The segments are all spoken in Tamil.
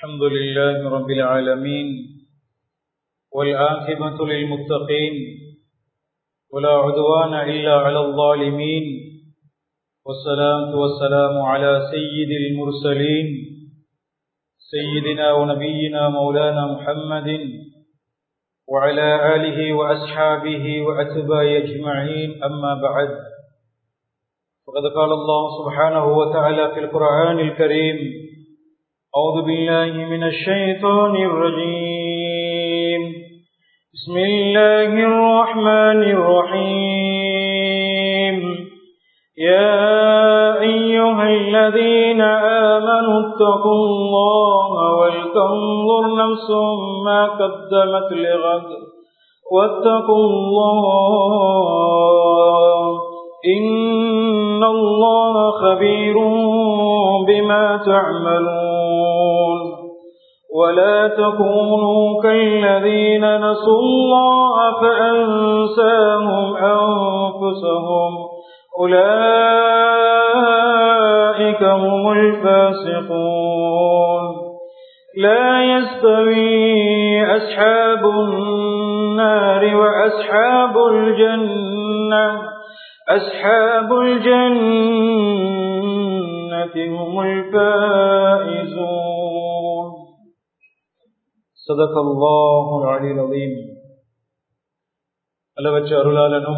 الحمد لله رب العالمين والآخبة للمتقين ولا عدوان إلا على الظالمين والصلاة والسلام على سيد المرسلين سيدنا ونبينا مولانا محمد وعلى آله وأصحابه وأتباعه أجمعين أما بعد فقد قال الله سبحانه وتعالى في القرآن الكريم أعوذ بالله من الشيطان الرجيم بسم الله الرحمن الرحيم يا أيها الذين آمنوا اتقوا الله ولتنظر نفس ما قدمت لغد واتقوا الله إن الله خبير بما تعملون ولا تكونوا كالذين نسوا الله فأنساهم أنفسهم أولئك هم الفاسقون لا يستوي أصحاب النار وأصحاب الجنة أصحاب الجنة هم الفائزون صدق الله العلي العظيم அளவற்ற அருளாளனும்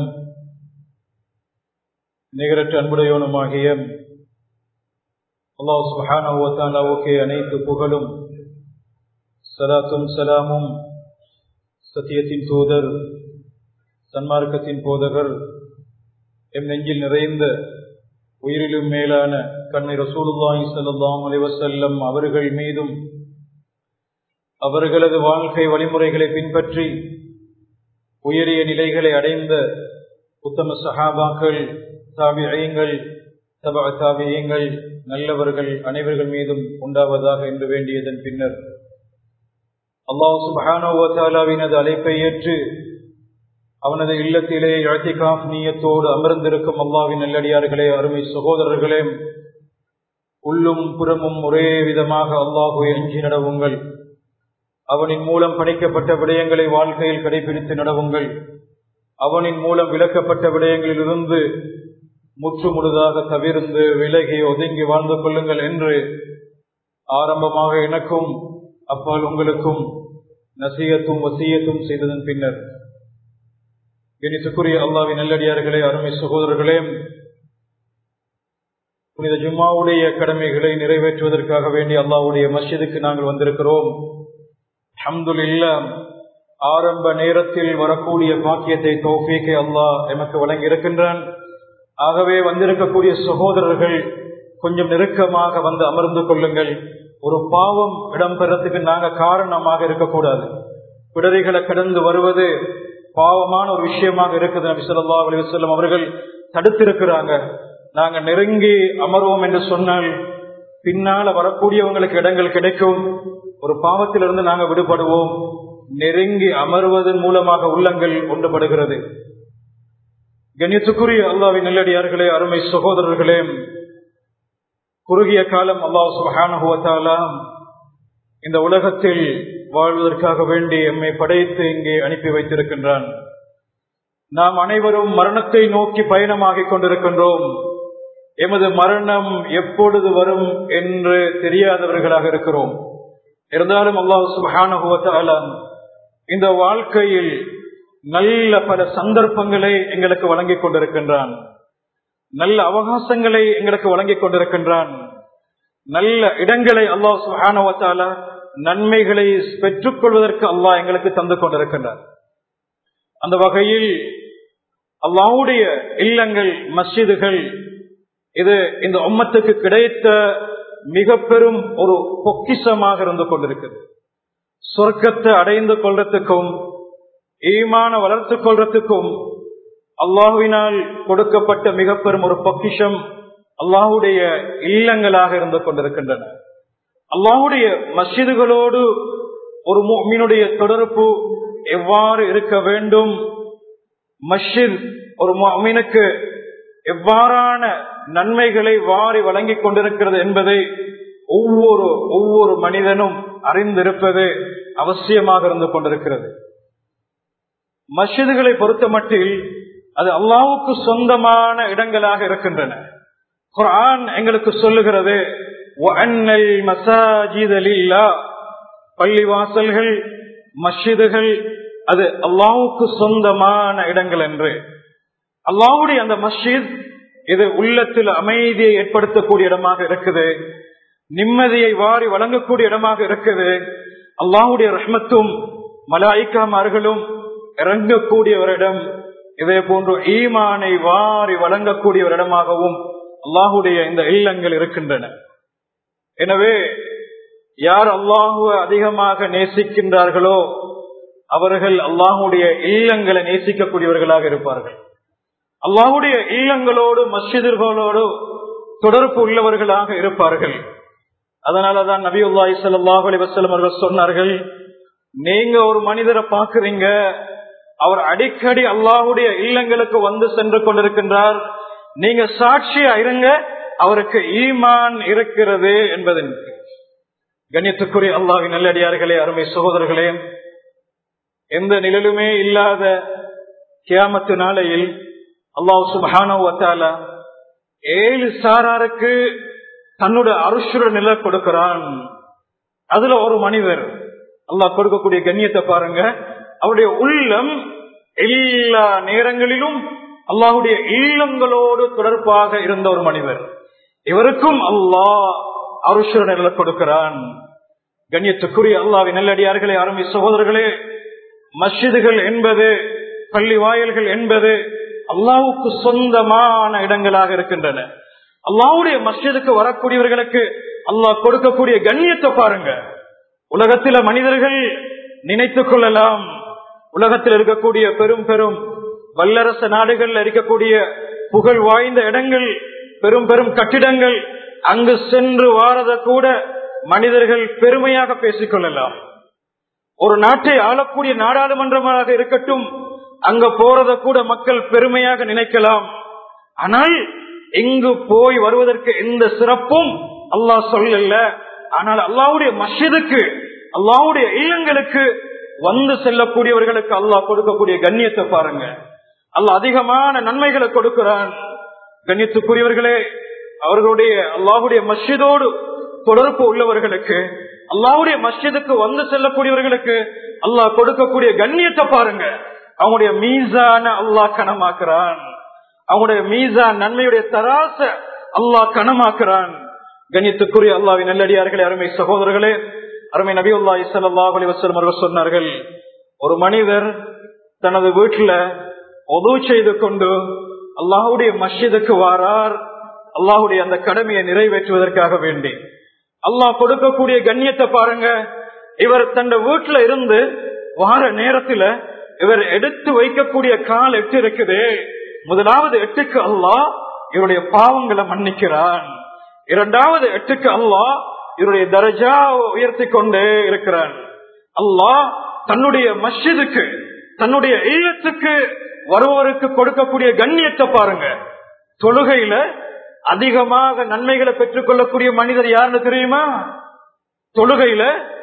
நிகரற்ற அன்புடையவனுமாகிய அல்லாஹ் சுஹானோத்தாலாவுக்கே அனைத்து புகழும் சலாத்தும் சலாமும் சத்தியத்தின் தூதர் சன்மார்க்கத்தின் போதகர் எம் நெஞ்சில் நிறைந்த உயிரிலும் மேலான கண்ணை ரசூலுல்லாஹி ஸல்லல்லாஹு அலைஹி வஸல்லம் அவர்கள் மீதும் அவர்களது வாழ்க்கை வழிமுறைகளை பின்பற்றி உயரிய நிலைகளை அடைந்த உத்தம சஹாபாக்கள் தாபியங்கள் தபா தாபியங்கள் நல்லவர்கள் அனைவர்கள் மீதும் உண்டாவதாக என்று வேண்டியதன் பின்னர் அல்லாஹ் சுபஹானோவத்தாலாவினது அழைப்பை ஏற்று அவனது இல்லத்திலே இழத்திகாப் நீயத்தோடு அமர்ந்திருக்கும் அல்லாவின் நல்லடியார்களே அருமை சகோதரர்களே உள்ளும் புறமும் ஒரே விதமாக அல்லாஹுவை அஞ்சி நடவுங்கள் அவனின் மூலம் படைக்கப்பட்ட விடயங்களை வாழ்க்கையில் கடைபிடித்து நடவுங்கள் அவனின் மூலம் விளக்கப்பட்ட விடயங்களில் இருந்து முற்று முழுதாக தவிர்ந்து விலகி ஒதுங்கி வாழ்ந்து கொள்ளுங்கள் என்று ஆரம்பமாக எனக்கும் அப்பால் உங்களுக்கும் நசியத்தும் வசியத்தும் செய்ததன் பின்னர் கணித்துக்குரிய அல்லாவின் நல்லடியார்களே அருமை சகோதரர்களே புனித ஜும்மாவுடைய கடமைகளை நிறைவேற்றுவதற்காக வேண்டி அல்லாவுடைய மஸ்ஜிதுக்கு நாங்கள் வந்திருக்கிறோம் அஹமதுல் இல்லா ஆரம்ப நேரத்தில் வரக்கூடிய பாக்கியத்தை தோஃபீக்கை அல்லாஹ் எமக்கு வழங்கி இருக்கின்றான் ஆகவே வந்திருக்கக்கூடிய சகோதரர்கள் கொஞ்சம் நெருக்கமாக வந்து அமர்ந்து கொள்ளுங்கள் ஒரு பாவம் இடம்பெறத்துக்கு நாங்க காரணமாக இருக்கக்கூடாது பிடரிகளை கடந்து வருவது பாவமான ஒரு விஷயமாக இருக்குது நபி சொல்லா அலி வல்லம் அவர்கள் தடுத்திருக்கிறாங்க நாங்க நெருங்கி அமர்வோம் என்று சொன்னால் பின்னால வரக்கூடியவங்களுக்கு இடங்கள் கிடைக்கும் ஒரு பாவத்திலிருந்து நாங்க விடுபடுவோம் நெருங்கி அமர்வதன் மூலமாக உள்ளங்கள் ஒன்றுபடுகிறது கண்ணியத்துக்குரிய அல்லாவின் நல்லடியார்களே அருமை சகோதரர்களே குறுகிய காலம் அல்லாஹ் சுகானுவத்தாலா இந்த உலகத்தில் வாழ்வதற்காக வேண்டி எம்மை படைத்து இங்கே அனுப்பி வைத்திருக்கின்றான் நாம் அனைவரும் மரணத்தை நோக்கி பயணமாகிக் கொண்டிருக்கின்றோம் எமது மரணம் எப்பொழுது வரும் என்று தெரியாதவர்களாக இருக்கிறோம் இருந்தாலும் அல்லாஹ் சுபானுவத்தால இந்த வாழ்க்கையில் நல்ல பல சந்தர்ப்பங்களை எங்களுக்கு வழங்கிக் கொண்டிருக்கின்றான் நல்ல அவகாசங்களை எங்களுக்கு வழங்கிக் கொண்டிருக்கின்றான் நல்ல இடங்களை அல்லாஹ் சுகானுவத்தால நன்மைகளை பெற்றுக் கொள்வதற்கு அல்லாஹ் எங்களுக்கு தந்து கொண்டிருக்கின்றார் அந்த வகையில் அல்லாவுடைய இல்லங்கள் மஸ்ஜிதுகள் இது இந்த உம்மத்துக்கு கிடைத்த மிக பெரும் ஒரு பொக்கிஷமாக இருந்து கொண்டிருக்கிறது சொர்க்கத்தை அடைந்து கொள்றதுக்கும் ஈமான வளர்த்து கொள்றதுக்கும் அல்லாஹுவினால் கொடுக்கப்பட்ட மிக பெரும் ஒரு பொக்கிஷம் அல்லாஹுடைய இல்லங்களாக இருந்து கொண்டிருக்கின்றன அல்லாஹுடைய மஸ்ஜிதுகளோடு ஒரு மீனுடைய தொடர்பு எவ்வாறு இருக்க வேண்டும் மஸ்ஜித் ஒரு மீனுக்கு எவ்வாறான நன்மைகளை வாரி வழங்கிக் கொண்டிருக்கிறது என்பதை ஒவ்வொரு ஒவ்வொரு மனிதனும் அறிந்திருப்பது அவசியமாக இருந்து கொண்டிருக்கிறது மஸ்ஜிதுகளை பொறுத்த மட்டில் அது அல்லாவுக்கு சொந்தமான இடங்களாக இருக்கின்றன குரான் எங்களுக்கு சொல்லுகிறது பள்ளிவாசல்கள் மஸ்ஜிதுகள் அது அல்லாவுக்கு சொந்தமான இடங்கள் என்று அல்லாவுடைய அந்த மஸ்ஜித் இது உள்ளத்தில் அமைதியை ஏற்படுத்தக்கூடிய இடமாக இருக்குது நிம்மதியை வாரி வழங்கக்கூடிய இடமாக இருக்குது அல்லாஹுடைய ரஹ்மத்தும் மலாய்க்காமார்களும் இறங்கக்கூடிய ஒரு இடம் இதே போன்று ஈமானை வாரி வழங்கக்கூடிய ஒரு இடமாகவும் அல்லாஹுடைய இந்த இல்லங்கள் இருக்கின்றன எனவே யார் அல்லாஹுவ அதிகமாக நேசிக்கின்றார்களோ அவர்கள் அல்லாஹுடைய இல்லங்களை நேசிக்கக்கூடியவர்களாக இருப்பார்கள் அல்லாஹுடைய இல்லங்களோடு மஸ்ஜிதுகளோடு தொடர்பு உள்ளவர்களாக இருப்பார்கள் அதனாலதான் நபி உல்லாஹி சல்லாஹ் அலி வசலம் அவர்கள் சொன்னார்கள் நீங்க ஒரு மனிதரை பாக்குறீங்க அவர் அடிக்கடி அல்லாஹுடைய இல்லங்களுக்கு வந்து சென்று கொண்டிருக்கின்றார் நீங்க சாட்சியா இருங்க அவருக்கு ஈமான் இருக்கிறது என்பதன் கண்ணியத்துக்குரிய அல்லாஹின் நல்லடியார்களே அருமை சகோதரர்களே எந்த நிழலுமே இல்லாத கியாமத்து நாளையில் அல்லாஹ் சுபஹான ஏழு சாராருக்கு தன்னோட அருஷுர நில கொடுக்கிறான் அதுல ஒரு மனிதர் அல்லாஹ் கொடுக்கக்கூடிய கண்ணியத்தை பாருங்க அவருடைய உள்ளம் எல்லா நேரங்களிலும் அல்லாஹுடைய இல்லங்களோடு தொடர்பாக இருந்த ஒரு மனிதர் இவருக்கும் அல்லாஹ் அருஷுர நில கொடுக்கிறான் கண்ணியத்துக்குரிய அல்லாவின் நல்லடியார்களே அருமை சகோதரர்களே மஸ்ஜிதுகள் என்பது பள்ளி வாயல்கள் என்பது அல்லாவுக்கு சொந்தமான இடங்களாக இருக்கின்றன அல்லாவுடைய மஸ்ஜிதுக்கு வரக்கூடியவர்களுக்கு அல்லாஹ் கொடுக்கக்கூடிய கண்ணியத்தை பாருங்க உலகத்தில மனிதர்கள் நினைத்துக் கொள்ளலாம் உலகத்தில் இருக்கக்கூடிய பெரும் பெரும் வல்லரச நாடுகள்ல இருக்கக்கூடிய புகழ் வாய்ந்த இடங்கள் பெரும் பெரும் கட்டிடங்கள் அங்கு சென்று வாரத கூட மனிதர்கள் பெருமையாக பேசிக் கொள்ளலாம் ஒரு நாட்டை ஆளக்கூடிய நாடாளுமன்றமாக இருக்கட்டும் அங்க போறத கூட மக்கள் பெருமையாக நினைக்கலாம் ஆனால் எங்கு போய் வருவதற்கு எந்த சிறப்பும் அல்லாஹ் சொல்லல ஆனால் அல்லாவுடைய மஸ்ஜிதுக்கு அல்லாவுடைய இல்லங்களுக்கு வந்து செல்லக்கூடியவர்களுக்கு அல்லாஹ் கொடுக்கக்கூடிய கண்ணியத்தை பாருங்க அல்லாஹ் அதிகமான நன்மைகளை கொடுக்கிறான் கண்ணியத்துக்குரியவர்களே அவர்களுடைய அல்லாஹுடைய மஸ்ஜிதோடு தொடர்பு உள்ளவர்களுக்கு அல்லாவுடைய மஸ்ஜிதுக்கு வந்து செல்லக்கூடியவர்களுக்கு அல்லாஹ் கொடுக்கக்கூடிய கண்ணியத்தை பாருங்க அவங்களுடைய மீசான அல்லாஹ் கனமாக்குறான் அவங்களுடைய மீசான் நன்மையுடைய தராச அல்லாஹ் கனமாக்குறான் கண்ணியத்துக்குரிய அல்லாவின் நல்லடியார்களே அருமை சகோதரர்களே அருமை நபி அல்லா இசல்லாஹ் அலி வசலம் அவர்கள் சொன்னார்கள் ஒரு மனிதர் தனது வீட்டுல உதவு செய்து கொண்டு அல்லாஹுடைய மஸ்ஜிதுக்கு வாரார் அல்லாஹுடைய அந்த கடமையை நிறைவேற்றுவதற்காக வேண்டி அல்லாஹ் கொடுக்கக்கூடிய கண்ணியத்தை பாருங்க இவர் தன் வீட்டுல இருந்து வார நேரத்துல இவர் எடுத்து வைக்கக்கூடிய கால் எட்டு இருக்குது முதலாவது எட்டுக்கு அல்லாஹ் இவருடைய பாவங்களை மன்னிக்கிறான் இரண்டாவது எட்டுக்கு அல்லாஹ் இவருடைய தரஜா உயர்த்தி கொண்டே இருக்கிறான் அல்லாஹ் தன்னுடைய மஸ்ஜிதுக்கு தன்னுடைய இல்லத்துக்கு வருவோருக்கு கொடுக்கக்கூடிய கண்ணியத்தை பாருங்க தொழுகையில அதிகமாக நன்மைகளை பெற்றுக் கொள்ளக்கூடிய மனிதர் யாருன்னு தெரியுமா தொழுகையில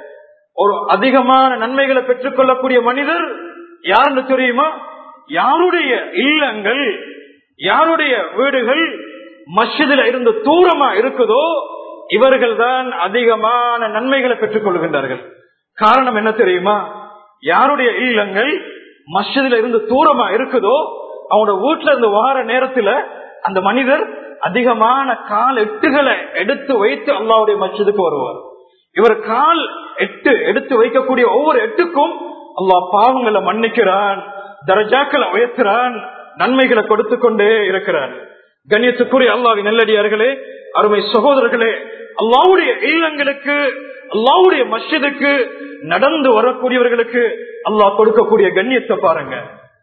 ஒரு அதிகமான நன்மைகளை பெற்றுக் கொள்ளக்கூடிய மனிதர் யாருன்னு தெரியுமா யாருடைய இல்லங்கள் யாருடைய வீடுகள் மஸ்ஜிதில் இருந்து தூரமா இருக்குதோ இவர்கள் தான் அதிகமான நன்மைகளை பெற்றுக் கொள்கின்றார்கள் காரணம் என்ன தெரியுமா யாருடைய இல்லங்கள் மஸ்ஜிதில் இருந்து தூரமா இருக்குதோ அவனோட வீட்டுல இருந்து வார நேரத்துல அந்த மனிதர் அதிகமான கால் எட்டுகளை எடுத்து வைத்து அல்லாவுடைய மஸ்ஜிதுக்கு வருவார் இவர் கால் எட்டு எடுத்து வைக்கக்கூடிய ஒவ்வொரு எட்டுக்கும் அல்லாஹ் பாவங்களை மன்னிக்கிறான் தரஜாக்களை உயர்த்துறான் நன்மைகளை கொடுத்து கொண்டே இருக்கிறான் கண்ணியத்துக்குரிய அல்லாவின் நெல்லடியார்களே அருமை சகோதரர்களே அல்லாவுடைய இல்லங்களுக்கு அல்லாவுடைய மஸ்ஜிதுக்கு நடந்து வரக்கூடியவர்களுக்கு அல்லாஹ் கொடுக்கக்கூடிய கண்ணியத்தை பாருங்க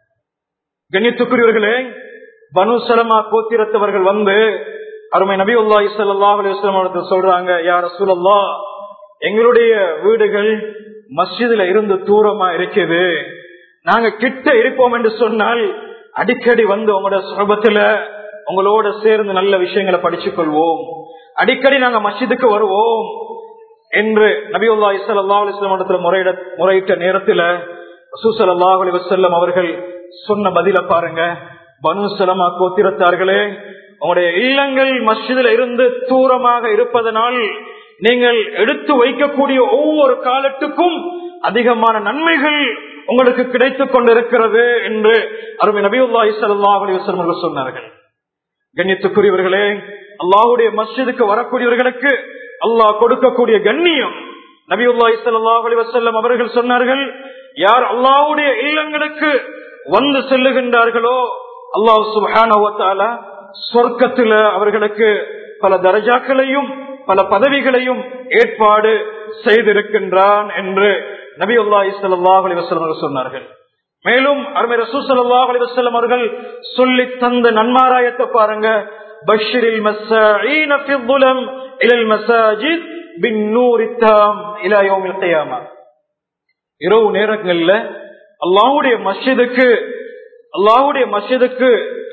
கண்ணியத்துக்குரியவர்களே பனு சலமா கோத்திரத்தவர்கள் வந்து அருமை நபி உல்லா இசல்லா அலிஸ்லாம் சொல்றாங்க யார சூழல்லா எங்களுடைய வீடுகள் மஸ்ஜிதுல இருந்து தூரமா இருக்குது நாங்க கிட்ட இருப்போம் என்று சொன்னால் அடிக்கடி வந்து உங்களோட சுலபத்துல உங்களோட சேர்ந்து நல்ல விஷயங்களை படிச்சுக் கொள்வோம் அடிக்கடி நாங்க மஸ்ஜிதுக்கு வருவோம் என்று நபியுல்லா இஸ்லா அலிஸ்லாம் இடத்துல முறையிட முறையிட்ட நேரத்துல ரசூசல் அல்லாஹ் அலி வசல்லம் அவர்கள் சொன்ன பதில பாருங்க பனு சலமா கோத்திரத்தார்களே உங்களுடைய இல்லங்கள் மஸ்ஜிதில் இருந்து தூரமாக இருப்பதனால் நீங்கள் எடுத்து வைக்கக்கூடிய ஒவ்வொரு காலத்துக்கும் அதிகமான நன்மைகள் உங்களுக்கு கிடைத்துக் கொண்டிருக்கிறது என்று அருமை நபியுல்லா இஸ்லா அலி வசல்லம் அவர்கள் சொன்னார்கள் கண்ணியத்துக்குரியவர்களே அல்லாஹுடைய மஸ்ஜிதுக்கு வரக்கூடியவர்களுக்கு அல்லாஹ் கொடுக்கக்கூடிய கண்ணியம் நபியுல்லா இஸ்லாஹ் அலி வசல்லம் அவர்கள் சொன்னார்கள் யார் அல்லாஹுடைய இல்லங்களுக்கு வந்து செல்லுகின்றார்களோ அல்லாஹ் சுபான சொர்க்கத்தில் அவர்களுக்கு பல தரஜாக்களையும் பல பதவிகளையும் ஏற்பாடு செய்திருக்கின்றான் என்று நபி அல்லா இஸ்லாஹ் அலி வசல்லம் அவர்கள் சொன்னார்கள் மேலும் அருமை ரசூசல்லாஹ் அலி வசல்லம் அவர்கள் சொல்லி தந்த நன்மாராயத்தை பாருங்க பஷிரில் மஸ்ஸீன ஃபி الظلم الى المساجد بالنور التام الى يوم القيامه இரவு நேரங்கள்ல அல்லாஹ்வுடைய மஸ்ஜிதுக்கு அல்லாஹ்வுடைய மஸ்ஜிதுக்கு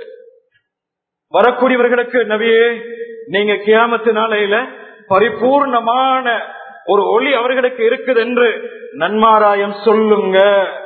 வரக்கூடியவர்களுக்கு நபியே நீங்க கியாமத்து நாளையில பரிபூர்ணமான ஒரு ஒளி அவர்களுக்கு இருக்குது என்று நன்மாராயம் சொல்லுங்க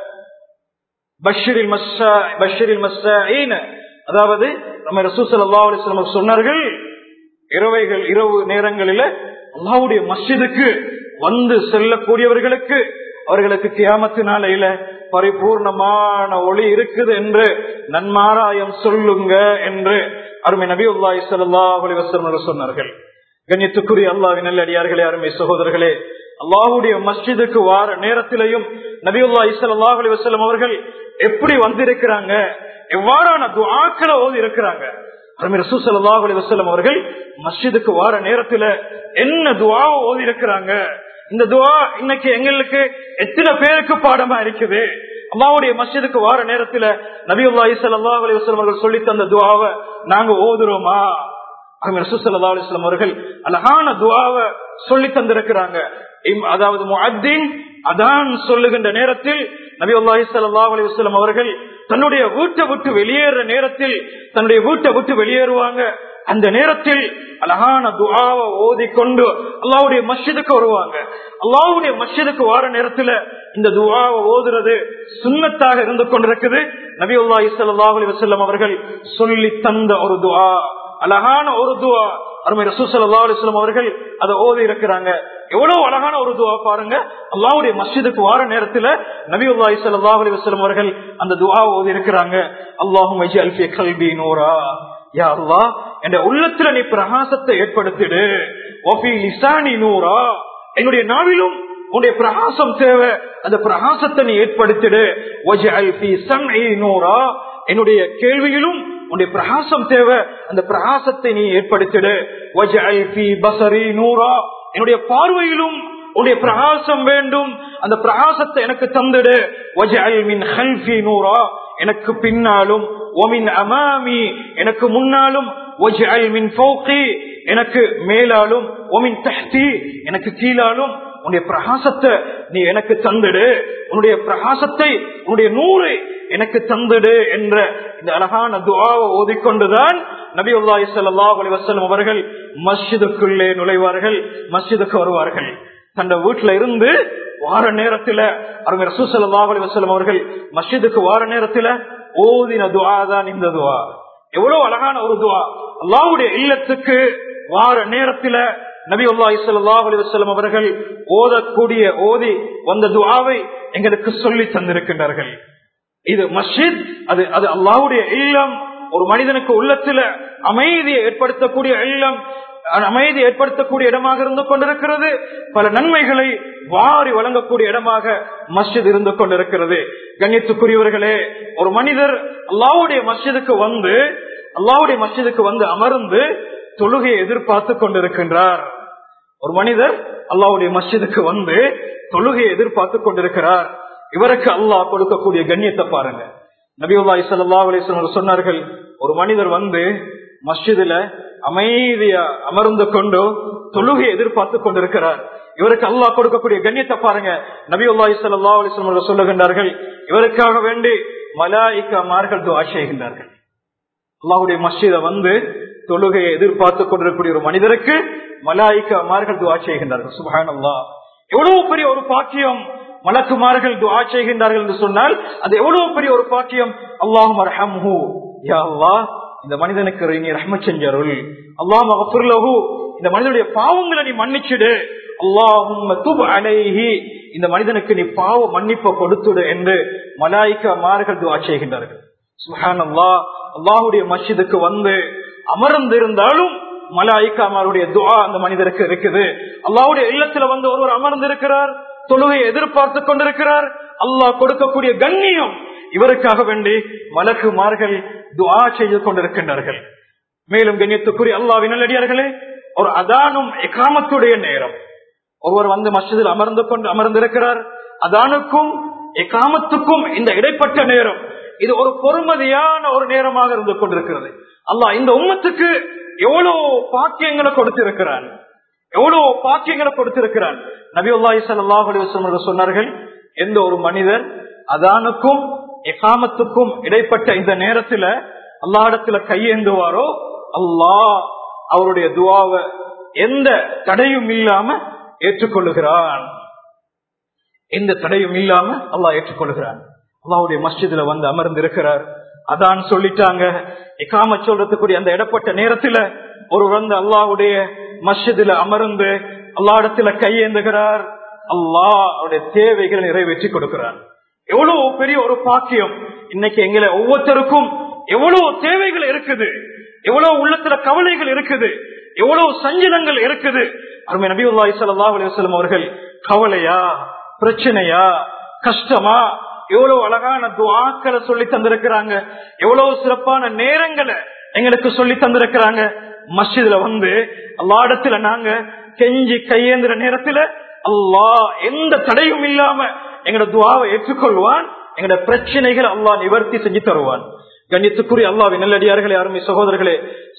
பஷீரில் மஸ்ஸா பஷீரில் மஸ்ஸீன அதாவது நம்ம ரசூசல் அல்லா அலிஸ்லாம் சொன்னார்கள் இரவைகள் இரவு நேரங்களில அல்லாவுடைய மஸ்ஜிதுக்கு வந்து செல்லக்கூடியவர்களுக்கு அவர்களுக்கு கியாமத்து நாளையில பரிபூர்ணமான ஒளி இருக்குது என்று நன்மாராயம் சொல்லுங்க என்று அருமை நபி உல்லாஹி சல்லா அலி வசலம் சொன்னார்கள் கண்ணியத்துக்குரிய அல்லாவின் நல்லடியார்களே அருமை சகோதரர்களே அல்லாஹுடைய மஸ்ஜிதுக்கு வார நேரத்திலையும் நபியுல்லா இஸ்லாஹ் அலி வசலம் அவர்கள் எப்படி வந்திருக்கிறாங்க எவ்வாறான துவாக்களை ஓதி இருக்கிறாங்க ரசூசல்லாஹ் அலி வசலம் அவர்கள் மஸ்ஜிதுக்கு வார நேரத்துல என்ன துவாவை ஓதி இருக்கிறாங்க இந்த துவா இன்னைக்கு எங்களுக்கு எத்தனை பேருக்கு பாடமா இருக்குது அம்மாவுடைய மஸ்ஜிதுக்கு வார நேரத்துல நபியுல்லா இஸ்லா அலி வசலம் அவர்கள் சொல்லி தந்த துவாவை நாங்க ஓதுறோமா ரசூசல்லா அலிஸ்லாம் அவர்கள் அழகான துவாவை சொல்லி தந்திருக்கிறாங்க அதாவது முஅத்தின் அதான் சொல்லுகின்ற நேரத்தில் நபி அல்லாஹி சல்லா அலி வஸ்லம் அவர்கள் தன்னுடைய வீட்டை விட்டு வெளியேற நேரத்தில் தன்னுடைய வீட்டை விட்டு வெளியேறுவாங்க அந்த நேரத்தில் அழகான துவாவை ஓதி கொண்டு அல்லாவுடைய மஸ்ஜிதுக்கு வருவாங்க அல்லாவுடைய மஸ்ஜிதுக்கு வார நேரத்துல இந்த துவாவை ஓதுறது சுண்ணத்தாக இருந்து கொண்டிருக்குது நபி அல்லாஹி சல்லாஹ் அலி வசல்லம் அவர்கள் சொல்லி தந்த ஒரு துவா அழகான ஒரு துவா அருமை ரசூசல்லா அலிஸ்லாம் அவர்கள் அதை ஓதி இருக்கிறாங்க எவ்வளவு அழகான ஒரு துவா பாருங்க அல்லாவுடைய மஸ்ஜிதுக்கு வார நேரத்துல நபி உல்லாஹி சல்லா அலி வஸ்லம் அவர்கள் அந்த துவா ஓதி இருக்கிறாங்க அல்லாஹும் கல்வி நூரா யா அல்லா என் உள்ளத்துல நீ பிரகாசத்தை ஏற்படுத்திடு லிசானி நூரா என்னுடைய நாவிலும் உன்னுடைய பிரகாசம் தேவை அந்த பிரகாசத்தை நீ ஏற்படுத்திடு நூரா என்னுடைய கேள்வியிலும் உன்னுடைய பிரகாசம் தேவை அந்த பிரகாசத்தை நீ ஏற்படுத்திடு பசரி நூறா என்னுடைய பார்வையிலும் உன்னுடைய பிரகாசம் வேண்டும் அந்த பிரகாசத்தை எனக்கு தந்துடு நூறா எனக்கு பின்னாலும் ஒமின் அமாமி எனக்கு முன்னாலும் எனக்கு மேலாலும் ஒமின் தஹ்தி எனக்கு கீழாலும் உன்னுடைய பிரகாசத்தை நீ எனக்கு தந்துடு உன்னுடைய பிரகாசத்தை உன்னுடைய நூறு எனக்கு தந்துடு என்ற இந்த அழகான துவாவை ஓதிக்கொண்டுதான் நபி உல்லாஹி சல்லாஹ் அலி வசலம் அவர்கள் மஸ்ஜிதுக்குள்ளே நுழைவார்கள் மஸ்ஜிதுக்கு வருவார்கள் தந்த வீட்டுல இருந்து வார நேரத்துல அவங்க ரசூசல்லாஹ் அலி வசலம் அவர்கள் மஸ்ஜிதுக்கு வார நேரத்துல ஓதின துவா தான் இந்த துவா எவ்வளவு அழகான ஒரு துவா அல்லாவுடைய இல்லத்துக்கு வார நேரத்துல நபி உல்லாஹி சல்லாஹ் அலி வசலம் அவர்கள் ஓதக்கூடிய ஓதி வந்த துவாவை எங்களுக்கு சொல்லி தந்திருக்கின்றார்கள் இது மஸ்ஜித் அது அது அல்லாவுடைய இல்லம் ஒரு மனிதனுக்கு உள்ளத்துல அமைதியை ஏற்படுத்தக்கூடிய இல்லம் அமைதி ஏற்படுத்தக்கூடிய இடமாக இருந்து கொண்டிருக்கிறது பல நன்மைகளை வாரி வழங்கக்கூடிய இடமாக மஸ்ஜித் இருந்து கொண்டிருக்கிறது கண்ணியத்துக்குரியவர்களே ஒரு மனிதர் அல்லாவுடைய மஸ்ஜிதுக்கு வந்து அல்லாவுடைய மஸ்ஜிதுக்கு வந்து அமர்ந்து தொழுகையை எதிர்பார்த்து கொண்டிருக்கின்றார் ஒரு மனிதர் அல்லாவுடைய மஸ்ஜிதுக்கு வந்து தொழுகையை எதிர்பார்த்து கொண்டிருக்கிறார் இவருக்கு அல்லாஹ் கொடுக்கக்கூடிய கண்ணியத்தை பாருங்க நபியுல்லா இசல்லா அலிஸ்லாம் சொன்னார்கள் ஒரு மனிதர் வந்து மஸ்ஜிதுல அமைதியா அமர்ந்து கொண்டு தொழுகை எதிர்பார்த்து கொண்டிருக்கிறார் இவருக்கு அல்லாஹ் கொடுக்கக்கூடிய கண்ணியத்தை பாருங்க நபியுல்லா இசல்லா அலிஸ்லாம் சொல்லுகின்றார்கள் இவருக்காக வேண்டி மலாய்க்காமார்கள் துவா செய்கின்றார்கள் அல்லாஹுடைய மஸ்ஜித வந்து தொழுகையை எதிர்பார்த்து கொண்டிருக்கக்கூடிய ஒரு மனிதருக்கு மலாய்க்கமார்கள் துவா செய்கின்றார்கள் சுபஹானல்லா எவ்வளவு பெரிய ஒரு பாக்கியம் மலக்குமார்கள் துவா செய்கின்றார்கள் என்று சொன்னால் அது எவ்வளவு பெரிய ஒரு பாக்கியம் அல்லாஹும் அரஹம்ஹு யா அல்லாஹ் இந்த மனிதனுக்கு நீ ரஹ்மத் செஞ்சருள் அல்லாஹ் மகஃபிர்லஹு இந்த மனிதனுடைய பாவங்களை நீ மன்னிச்சிடு அல்லாஹும் துப் அலைஹி இந்த மனிதனுக்கு நீ பாவ மன்னிப்பை கொடுத்துடு என்று மலாய்க்க மார்கள் துவா செய்கின்றார்கள் சுஹான் அல்லாஹ் அல்லாஹுடைய மஸ்ஜிதுக்கு வந்து அமர்ந்திருந்தாலும் மலாய்க்காமாருடைய துவா அந்த மனிதருக்கு இருக்குது அல்லாஹுடைய இல்லத்துல வந்து ஒருவர் அமர்ந்திருக்கிறார் தொழுகையை எதிர்பார்த்து கொண்டிருக்கிறார் அல்லாஹ் கொடுக்கக்கூடிய கண்ணியம் இவருக்காக வேண்டி மலக்குமார்கள் துவா செய்து கொண்டிருக்கின்றார்கள் மேலும் கண்ணியத்துக்குரிய அல்லாஹ் நல்லடியார்களே ஒரு அதானும் எகாமத்துடைய நேரம் ஒருவர் வந்து மஸ்ஜிதில் அமர்ந்து கொண்டு அமர்ந்திருக்கிறார் அதானுக்கும் எகாமத்துக்கும் இந்த இடைப்பட்ட நேரம் இது ஒரு பொறுமதியான ஒரு நேரமாக இருந்து கொண்டிருக்கிறது அல்லாஹ் இந்த உம்மத்துக்கு எவ்வளவு பாக்கியங்களை கொடுத்திருக்கிறான் எவ்வளவு பாக்கியங்களை கொடுத்திருக்கிறான் நபி அல்லாஹி சல்லாஹ் அலிவசம் சொன்னார்கள் எந்த ஒரு மனிதர் அதானுக்கும் எகாமத்துக்கும் இடைப்பட்ட இந்த நேரத்துல அல்லாடத்துல கையேந்துவாரோ அல்லாஹ் அவருடைய துவாவை எந்த தடையும் இல்லாம ஏற்றுக்கொள்ளுகிறான் எந்த தடையும் இல்லாம அல்லாஹ் ஏற்றுக்கொள்ளுகிறான் அல்லாவுடைய மஸ்ஜிதுல வந்து அமர்ந்து இருக்கிறார் அதான் சொல்லிட்டாங்க இக்காம சொல்றதுக்குரிய அந்த இடப்பட்ட நேரத்துல ஒரு வந்து அல்லாவுடைய மஸ்ஜிதுல அமர்ந்து அல்லா இடத்துல கையேந்துகிறார் அல்லாஹ் அவருடைய தேவைகளை நிறைவேற்றி கொடுக்கிறார் எவ்வளவு பெரிய ஒரு பாக்கியம் இன்னைக்கு எங்களை ஒவ்வொருத்தருக்கும் எவ்வளவு தேவைகள் இருக்குது எவ்வளவு உள்ளத்துல கவலைகள் இருக்குது எவ்வளவு சஞ்சலங்கள் இருக்குது அருமை நபி உல்லாஹி சல்லாஹ் அலுவலம் அவர்கள் கவலையா பிரச்சனையா கஷ்டமா எவ்வளவு அழகான துவாக்களை சொல்லி தந்திருக்கிறாங்க எவ்வளவு சிறப்பான நேரங்களை எங்களுக்கு சொல்லி தந்திருக்கிறாங்க மஸ்ஜிதுல வந்து அல்லாடத்துல நாங்க கெஞ்சி கையேந்திர நேரத்துல அல்லாஹ் எந்த தடையும் இல்லாம எங்களோட துவாவை ஏற்றுக்கொள்வான் எங்களோட பிரச்சனைகள் அல்லாஹ் நிவர்த்தி செஞ்சு தருவான் கண்ணியத்துக்குரிய அல்லாவின் நல்லடியார்களே அருமை சகோதரர்களே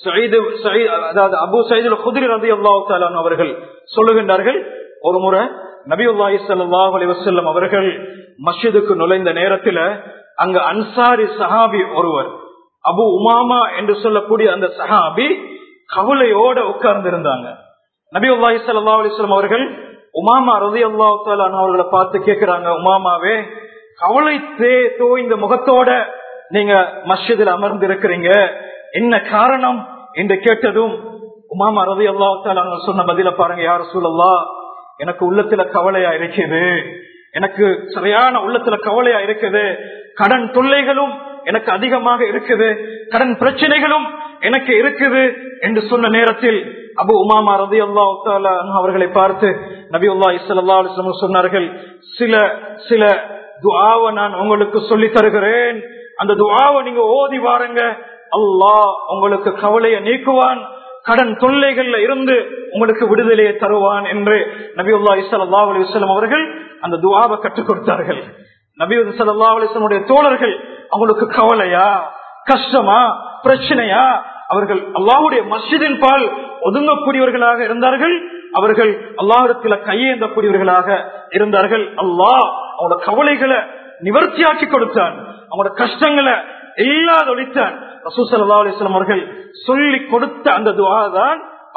அதாவது அபு சைதுல் குதிரி ரதி அல்லாஹ் அவர்கள் சொல்லுகின்றார்கள் ஒரு முறை நபி உல்லாஹி சல்லாஹ் அலி வசல்லம் அவர்கள் மஸ்ஜிதுக்கு நுழைந்த நேரத்துல அங்க அன்சாரி சஹாபி ஒருவர் அபு உமாமா என்று சொல்லக்கூடிய அந்த சஹாபி கவலையோட உட்கார்ந்து இருந்தாங்க நபி உல்லாஹி சல்லா அலிஸ்லாம் அவர்கள் உமாமா ரதி அல்லாஹ் அவர்களை பார்த்து கேட்கிறாங்க உமாமாவே கவலை தே தோய்ந்த முகத்தோட நீங்க மஸ்ஜிதில் அமர்ந்து இருக்கிறீங்க என்ன காரணம் என்று கேட்டதும் உமாமா ரதி அல்லாஹ் சொன்ன பதில பாருங்க யார சூழல்லா எனக்கு உள்ளத்துல கவலையா இருக்குது எனக்கு சரியான உள்ளத்துல கவலையா இருக்குது கடன் தொல்லைகளும் எனக்கு அதிகமாக இருக்குது கடன் பிரச்சனைகளும் எனக்கு இருக்குது என்று சொன்ன நேரத்தில் அபு உமாமா ரதி அல்லா அவர்களை பார்த்து நபி உல்லா இஸ்லா சொன்னார்கள் சில சில துவாவை நான் உங்களுக்கு சொல்லி தருகிறேன் அந்த துவாவை நீங்க ஓதி வாருங்க அல்லாஹ் உங்களுக்கு கவலையை நீக்குவான் கடன் தொல்லைகள்ல இருந்து உங்களுக்கு விடுதலையை தருவான் என்று நபி உல்லா இஸ்லா அலிஸ்லாம் அவர்கள் அந்த துவாவை கற்றுக் கொடுத்தார்கள் நபி சல்லா அலிஸ்லமுடைய தோழர்கள் அவங்களுக்கு கவலையா கஷ்டமா பிரச்சனையா அவர்கள் அல்லாஹுடைய மஸ்ஜிதின் பால் ஒதுங்கக்கூடியவர்களாக இருந்தார்கள் அவர்கள் அல்லாஹிடத்துல கையேந்தக்கூடியவர்களாக இருந்தார்கள் அல்லாஹ் அவங்களோட கவலைகளை நிவர்த்தியாக்கி கொடுத்தான் அவங்களோட கஷ்டங்களை இல்லாத ஒழித்தான் ரசூசல்லா அலிஸ்லாம் அவர்கள் சொல்லி கொடுத்த அந்த துவா தான்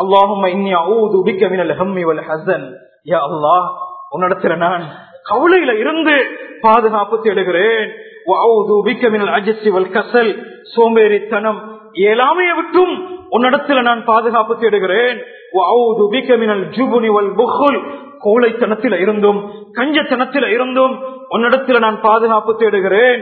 அல்லாஹ் உன்னிடத்துல நான் கவலையில இருந்து பாதுகாப்பு தேடுகிறேன் கசல் சோம்பேறித்தனம் இயலாமையை விட்டும் உன்னிடத்துல நான் பாதுகாப்பு தேடுகிறேன் கோழைத்தனத்தில இருந்தும் கஞ்சத்தனத்தில இருந்தும் உன்னிடத்துல நான் பாதுகாப்பு தேடுகிறேன்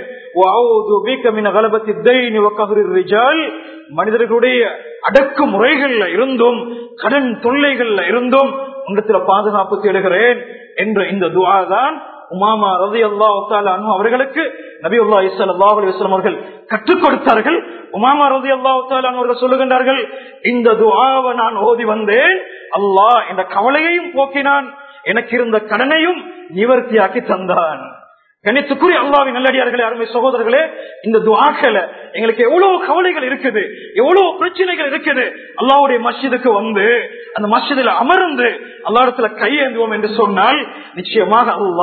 மனிதர்களுடைய அடக்கு முறைகள்ல இருந்தும் கடன் தொல்லைகள்ல இருந்தும் உன்னிடத்துல பாதுகாப்பு தேடுகிறேன் என்ற இந்த துவா தான் உமாமா ரதி அல்லா அனு அவர்களுக்கு நபி அல்லா இஸ்லாம் அவர்கள் கற்றுக் கொடுத்தார்கள் உமாமா ரதி அல்லா அவர்கள் சொல்லுகின்றார்கள் இந்த துவாவை நான் ஓதி வந்தேன் அல்லாஹ் இந்த கவலையையும் போக்கினான் எனக்கு இருந்த கடனையும் நிவர்த்தியாக்கி தந்தான் கணித்துக்குரிய அல்லாவின் நல்லடியார்களே அருமை சகோதரர்களே இந்த துவாக்களை எங்களுக்கு எவ்வளவு கவலைகள் இருக்குது எவ்வளவு பிரச்சனைகள் இருக்குது அல்லாவுடைய மஸ்ஜிதுக்கு வந்து அந்த மஸ்ஜிதில் அமர்ந்து அல்லா இடத்துல கையேந்துவோம் என்று சொன்னால் நிச்சயமாக அல்லாஹ்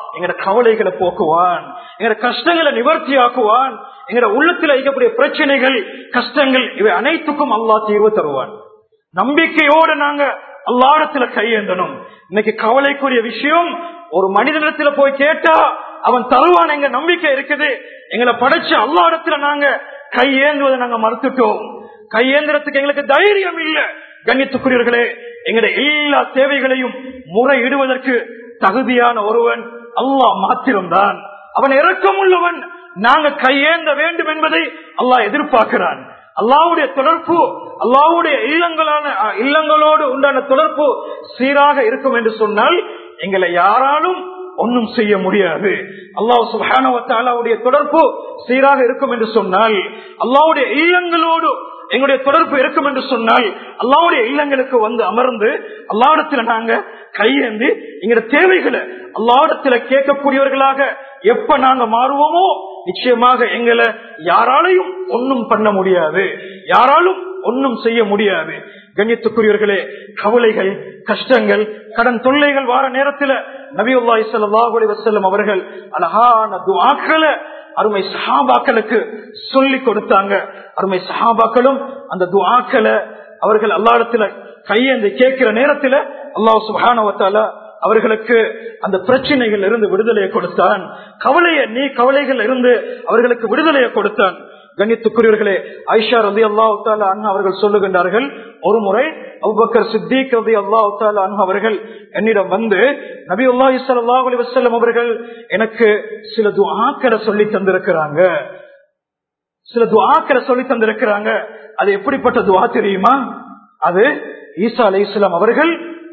எங்கட கவலைகளை போக்குவான் எங்கட கஷ்டங்களை நிவர்த்தி ஆக்குவான் எங்கட உள்ளத்தில் இருக்கக்கூடிய பிரச்சனைகள் கஷ்டங்கள் இவை அனைத்துக்கும் அல்லாஹ் தீர்வு தருவான் நம்பிக்கையோடு நாங்க அல்லாடத்துல கையேந்தணும் இன்னைக்கு கவலைக்குரிய விஷயம் ஒரு மனிதனிடத்துல போய் கேட்டா அவன் தருவான் எங்க நம்பிக்கை இருக்குது எங்களை படைச்சு அல்லாடத்துல நாங்க கையேந்துவதை நாங்க மறுத்துட்டோம் கையேந்திரத்துக்கு எங்களுக்கு தைரியம் இல்ல கண்ணியத்துக்குரியவர்களே எங்களுடைய எல்லா தேவைகளையும் முறையிடுவதற்கு தகுதியான ஒருவன் அல்லாஹ் மாத்திரம்தான் அவன் இறக்கம் உள்ளவன் நாங்க கையேந்த வேண்டும் என்பதை அல்லாஹ் எதிர்பார்க்கிறான் அல்லாவுடைய தொடர்பு அல்லாவுடைய இல்லங்களான அஹ், இல்லங்களோடு உண்டான தொடர்பு சீராக இருக்கும் என்று சொன்னால் எங்களை யாராலும் ஒன்னும் செய்ய முடியாது அல்லாஹ் சுபானவத்தாலாவுடைய தொடர்பு சீராக இருக்கும் என்று சொன்னால் அல்லாவுடைய இல்லங்களோடு எங்களுடைய தொடர்பு இருக்கும் என்று சொன்னால் அல்லாவுடைய இல்லங்களுக்கு வந்து அமர்ந்து அல்லாவிடத்துல நாங்க கையேந்தி எங்களுடைய தேவைகளை அல்லாவிடத்துல கேட்கக்கூடியவர்களாக எப்ப நாங்க மாறுவோமோ நிச்சயமாக எங்களை யாராலையும் ஒன்னும் பண்ண முடியாது யாராலும் ஒன்னும் செய்ய முடியாது கண்ணியத்துக்குரியவர்களே கவலைகள் கஷ்டங்கள் கடன் தொல்லைகள் வார நேரத்துல நபியுல்லாஹி ஸல்லல்லாஹு அலைஹி வஸல்லம் அவர்கள் அழகான துஆக்களை அருமை சஹாபாக்களுக்கு சொல்லி கொடுத்தாங்க அருமை சஹாபாக்களும் அந்த துஆக்களை அவர்கள் அல்லாஹ்விடத்துல கையேந்து கேட்கிற நேரத்துல அல்லாஹ் சுப்ஹானஹு வ தஆலா அவர்களுக்கு அந்த பிரச்சனைகள் இருந்து விடுதலையை கொடுத்தான் கவலைய நீ கவலைகள் இருந்து அவர்களுக்கு விடுதலையை கொடுத்தான் கண்ணியத்துக்குரியவர்களே ஐஷா ரதி அல்லாஹு அண்ணா அவர்கள் சொல்லுகின்றார்கள் ஒரு முறை அபுபக்கர் சித்திக் ரதி அல்லாஹு அண்ணா அவர்கள் என்னிடம் வந்து நபி அல்லாஹி சல்லாஹ் அலி வசல்லம் அவர்கள் எனக்கு சில துஆக்களை சொல்லி தந்திருக்கிறாங்க சில துஆக்களை சொல்லி தந்திருக்கிறாங்க அது எப்படிப்பட்ட துஆ தெரியுமா அது ஈசா அலி இஸ்லாம் அவர்கள்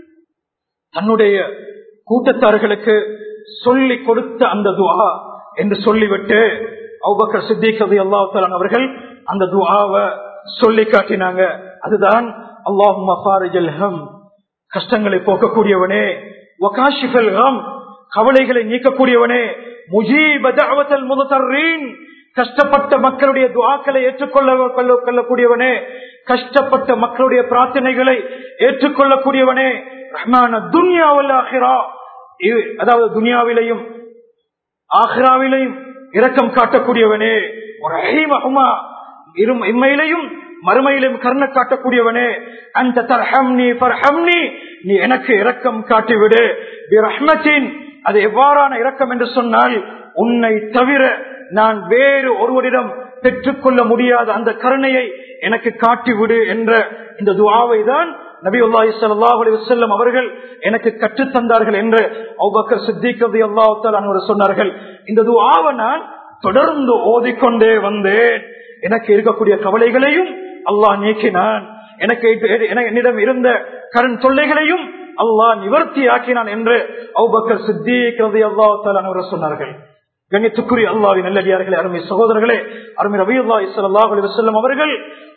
தன்னுடைய கூட்டத்தார்களுக்கு சொல்லி கொடுத்த அந்த துஆ என்று சொல்லிவிட்டு அவுபக்கர் சித்திக் ரதி அல்லாஹ் அவர்கள் அந்த துஆவை சொல்லி காட்டினாங்க அதுதான் அல்லாஹும் ஹம் கஷ்டங்களை போக்கக்கூடியவனே வகாஷிஃபல் ஹம் கவலைகளை நீக்கக்கூடியவனே முஜீப தஅவத்தல் முதர்ரீன் கஷ்டப்பட்ட மக்களுடைய துஆக்களை ஏற்றுக்கொள்ள கொள்ள- கொள்ளக்கூடியவனே கஷ்டப்பட்ட மக்களுடைய பிரார்த்தனைகளை ஏற்றுக்கொள்ளக்கூடியவனே ரஹ்மான துன்யாவல் ஆஹிரா இது- அதாவது துனியாவிலையும் ஆஹ்ராவிலையும் இரக்கம் காட்டக்கூடியவனே ரஹீமஹுமா இரும் இம்மையிலையும் மறுமையிலும் கருண காட்டக்கூடியவனே அந்த தர்ஹம்னி ஃபர்ஹம்னி நீ எனக்கு இரக்கம் காட்டிவிடு பிரஹ்மத்தின் அது எவ்வாறான இரக்கம் என்று சொன்னால் உன்னை தவிர நான் வேறு ஒருவரிடம் பெற்றுக்கொள்ள முடியாத அந்த கருணையை எனக்கு காட்டிவிடு என்ற இந்த துவாவை தான் நபி அல்லாஹி ஸல்லல்லாஹு அலைஹி வஸல்லம் அவர்கள் எனக்கு கற்றுத் தந்தார்கள் என்று அபூபக்கர் சித்திக் ரலியல்லாஹு தஆலா அன்ஹு சொன்னார்கள் இந்த துஆவை நான் தொடர்ந்து ஓதிக்கொண்டே வந்தேன் எனக்கு இருக்கக்கூடிய கவலைகளையும் அல்லாஹ் நீக்கினான் எனக்கு இது- என- என்னிடம் இருந்த கடன் தொல்லைகளையும் அல்லாஹ் நிவர்த்தி ஆக்கினான் என்று அபூபக்கர் சித்திக் ரலியல்லாஹு தஆலா அன்ஹு சொன்னார்கள் கண்ணியத்துக்குரிய அல்லாஹ்வின் நல்லடியார்களே அருமை சகோதரர்களே அருமை ரபியுல்லாஹி ஸல்லல்லாஹு அலைஹி வஸல்லம் அவர்கள்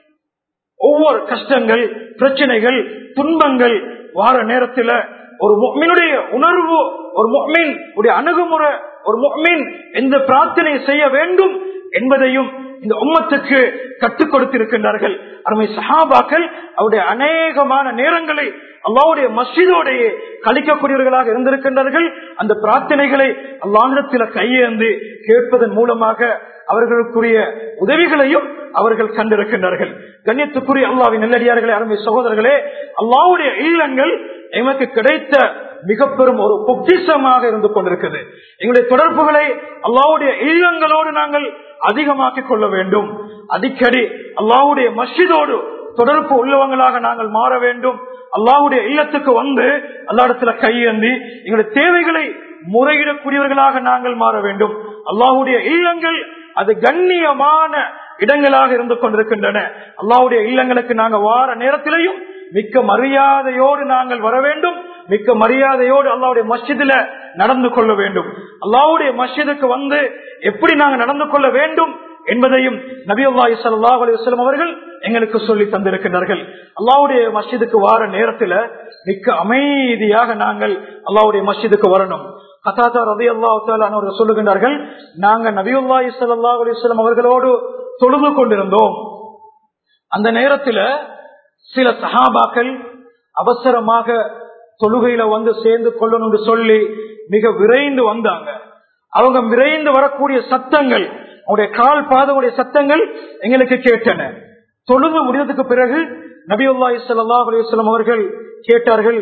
ஒவ்வொரு கஷ்டங்கள் பிரச்சனைகள் துன்பங்கள் வார நேரத்துல ஒரு முக்மினுடைய உணர்வு ஒரு முக்மின் உடைய அணுகுமுறை ஒரு முக்மின் எந்த பிரார்த்தனை செய்ய வேண்டும் என்பதையும் இந்த உம்மத்துக்கு கற்றுக் கொடுத்திருக்கின்றார்கள் அருமை சஹாபாக்கள் அவருடைய அநேகமான நேரங்களை அல்லாவுடைய மஸ்ஜிதோடைய கழிக்கக்கூடியவர்களாக இருந்திருக்கின்றார்கள் அந்த பிரார்த்தனைகளை அல்லாஹிடத்தில கையேந்து கேட்பதன் மூலமாக அவர்களுக்குரிய உதவிகளையும் அவர்கள் கண்டிருக்கின்றார்கள் கண்ணியத்துக்குரிய அல்லாவின் நல்லடியார்களே அருமை சகோதரர்களே அல்லாவுடைய இல்லங்கள் எமக்கு கிடைத்த மிக பெரும் ஒரு பொக்கிஷமாக இருந்து கொண்டிருக்கிறது எங்களுடைய தொடர்புகளை அல்லாவுடைய இல்லங்களோடு நாங்கள் அதிகமாக்கிக் கொள்ள வேண்டும் அடிக்கடி அல்லாவுடைய மஸ்ஜிதோடு தொடர்பு உள்ளவங்களாக நாங்கள் மாற வேண்டும் அல்லாவுடைய இல்லத்துக்கு வந்து அல்லாடத்துல கையேந்தி எங்களுடைய தேவைகளை முறையிடக்கூடியவர்களாக நாங்கள் மாற வேண்டும் அல்லாஹுடைய இல்லங்கள் அது கண்ணியமான இடங்களாக இருந்து கொண்டிருக்கின்றன அல்லாவுடைய இல்லங்களுக்கு நாங்க வார நேரத்திலையும் மிக்க மரியாதையோடு நாங்கள் வர வேண்டும் மிக்க மரியாதையோடு அல்லாவுடைய மஸ்ஜிதுல நடந்து கொள்ள வேண்டும் அல்லாவுடைய மஸ்ஜிதுக்கு வந்து எப்படி நாங்க நடந்து கொள்ள வேண்டும் என்பதையும் நபி அல்லாஹி சல்லாஹ் அலிவசலம் அவர்கள் எங்களுக்கு சொல்லி தந்திருக்கின்றார்கள் அல்லாவுடைய மஸ்ஜிதுக்கு வார நேரத்துல மிக்க அமைதியாக நாங்கள் அல்லாவுடைய மஸ்ஜிதுக்கு வரணும் கதாதா ரவி அல்லா சொல்லுகின்றார்கள் நாங்க நபியுல்லாஹி சல்லா அலிஸ்லாம் அவர்களோடு தொழுது கொண்டிருந்தோம் அந்த நேரத்துல சில சஹாபாக்கள் அவசரமாக தொழுகையில வந்து சேர்ந்து கொள்ளணும் சொல்லி மிக விரைந்து வந்தாங்க அவங்க விரைந்து வரக்கூடிய சத்தங்கள் அவருடைய கால் பாதவுடைய சத்தங்கள் எங்களுக்கு கேட்டன தொழுது முடிந்ததுக்கு பிறகு நபியுல்லா சல்லா அலுவலம் அவர்கள் கேட்டார்கள்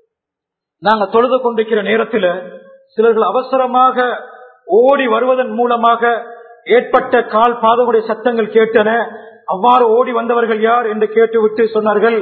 நாங்க தொழுது கொண்டிருக்கிற நேரத்தில் சிலர்கள் அவசரமாக ஓடி வருவதன் மூலமாக ஏற்பட்ட கால் பாதவுடைய சத்தங்கள் கேட்டன அவ்வாறு ஓடி வந்தவர்கள் யார் என்று கேட்டுவிட்டு சொன்னார்கள்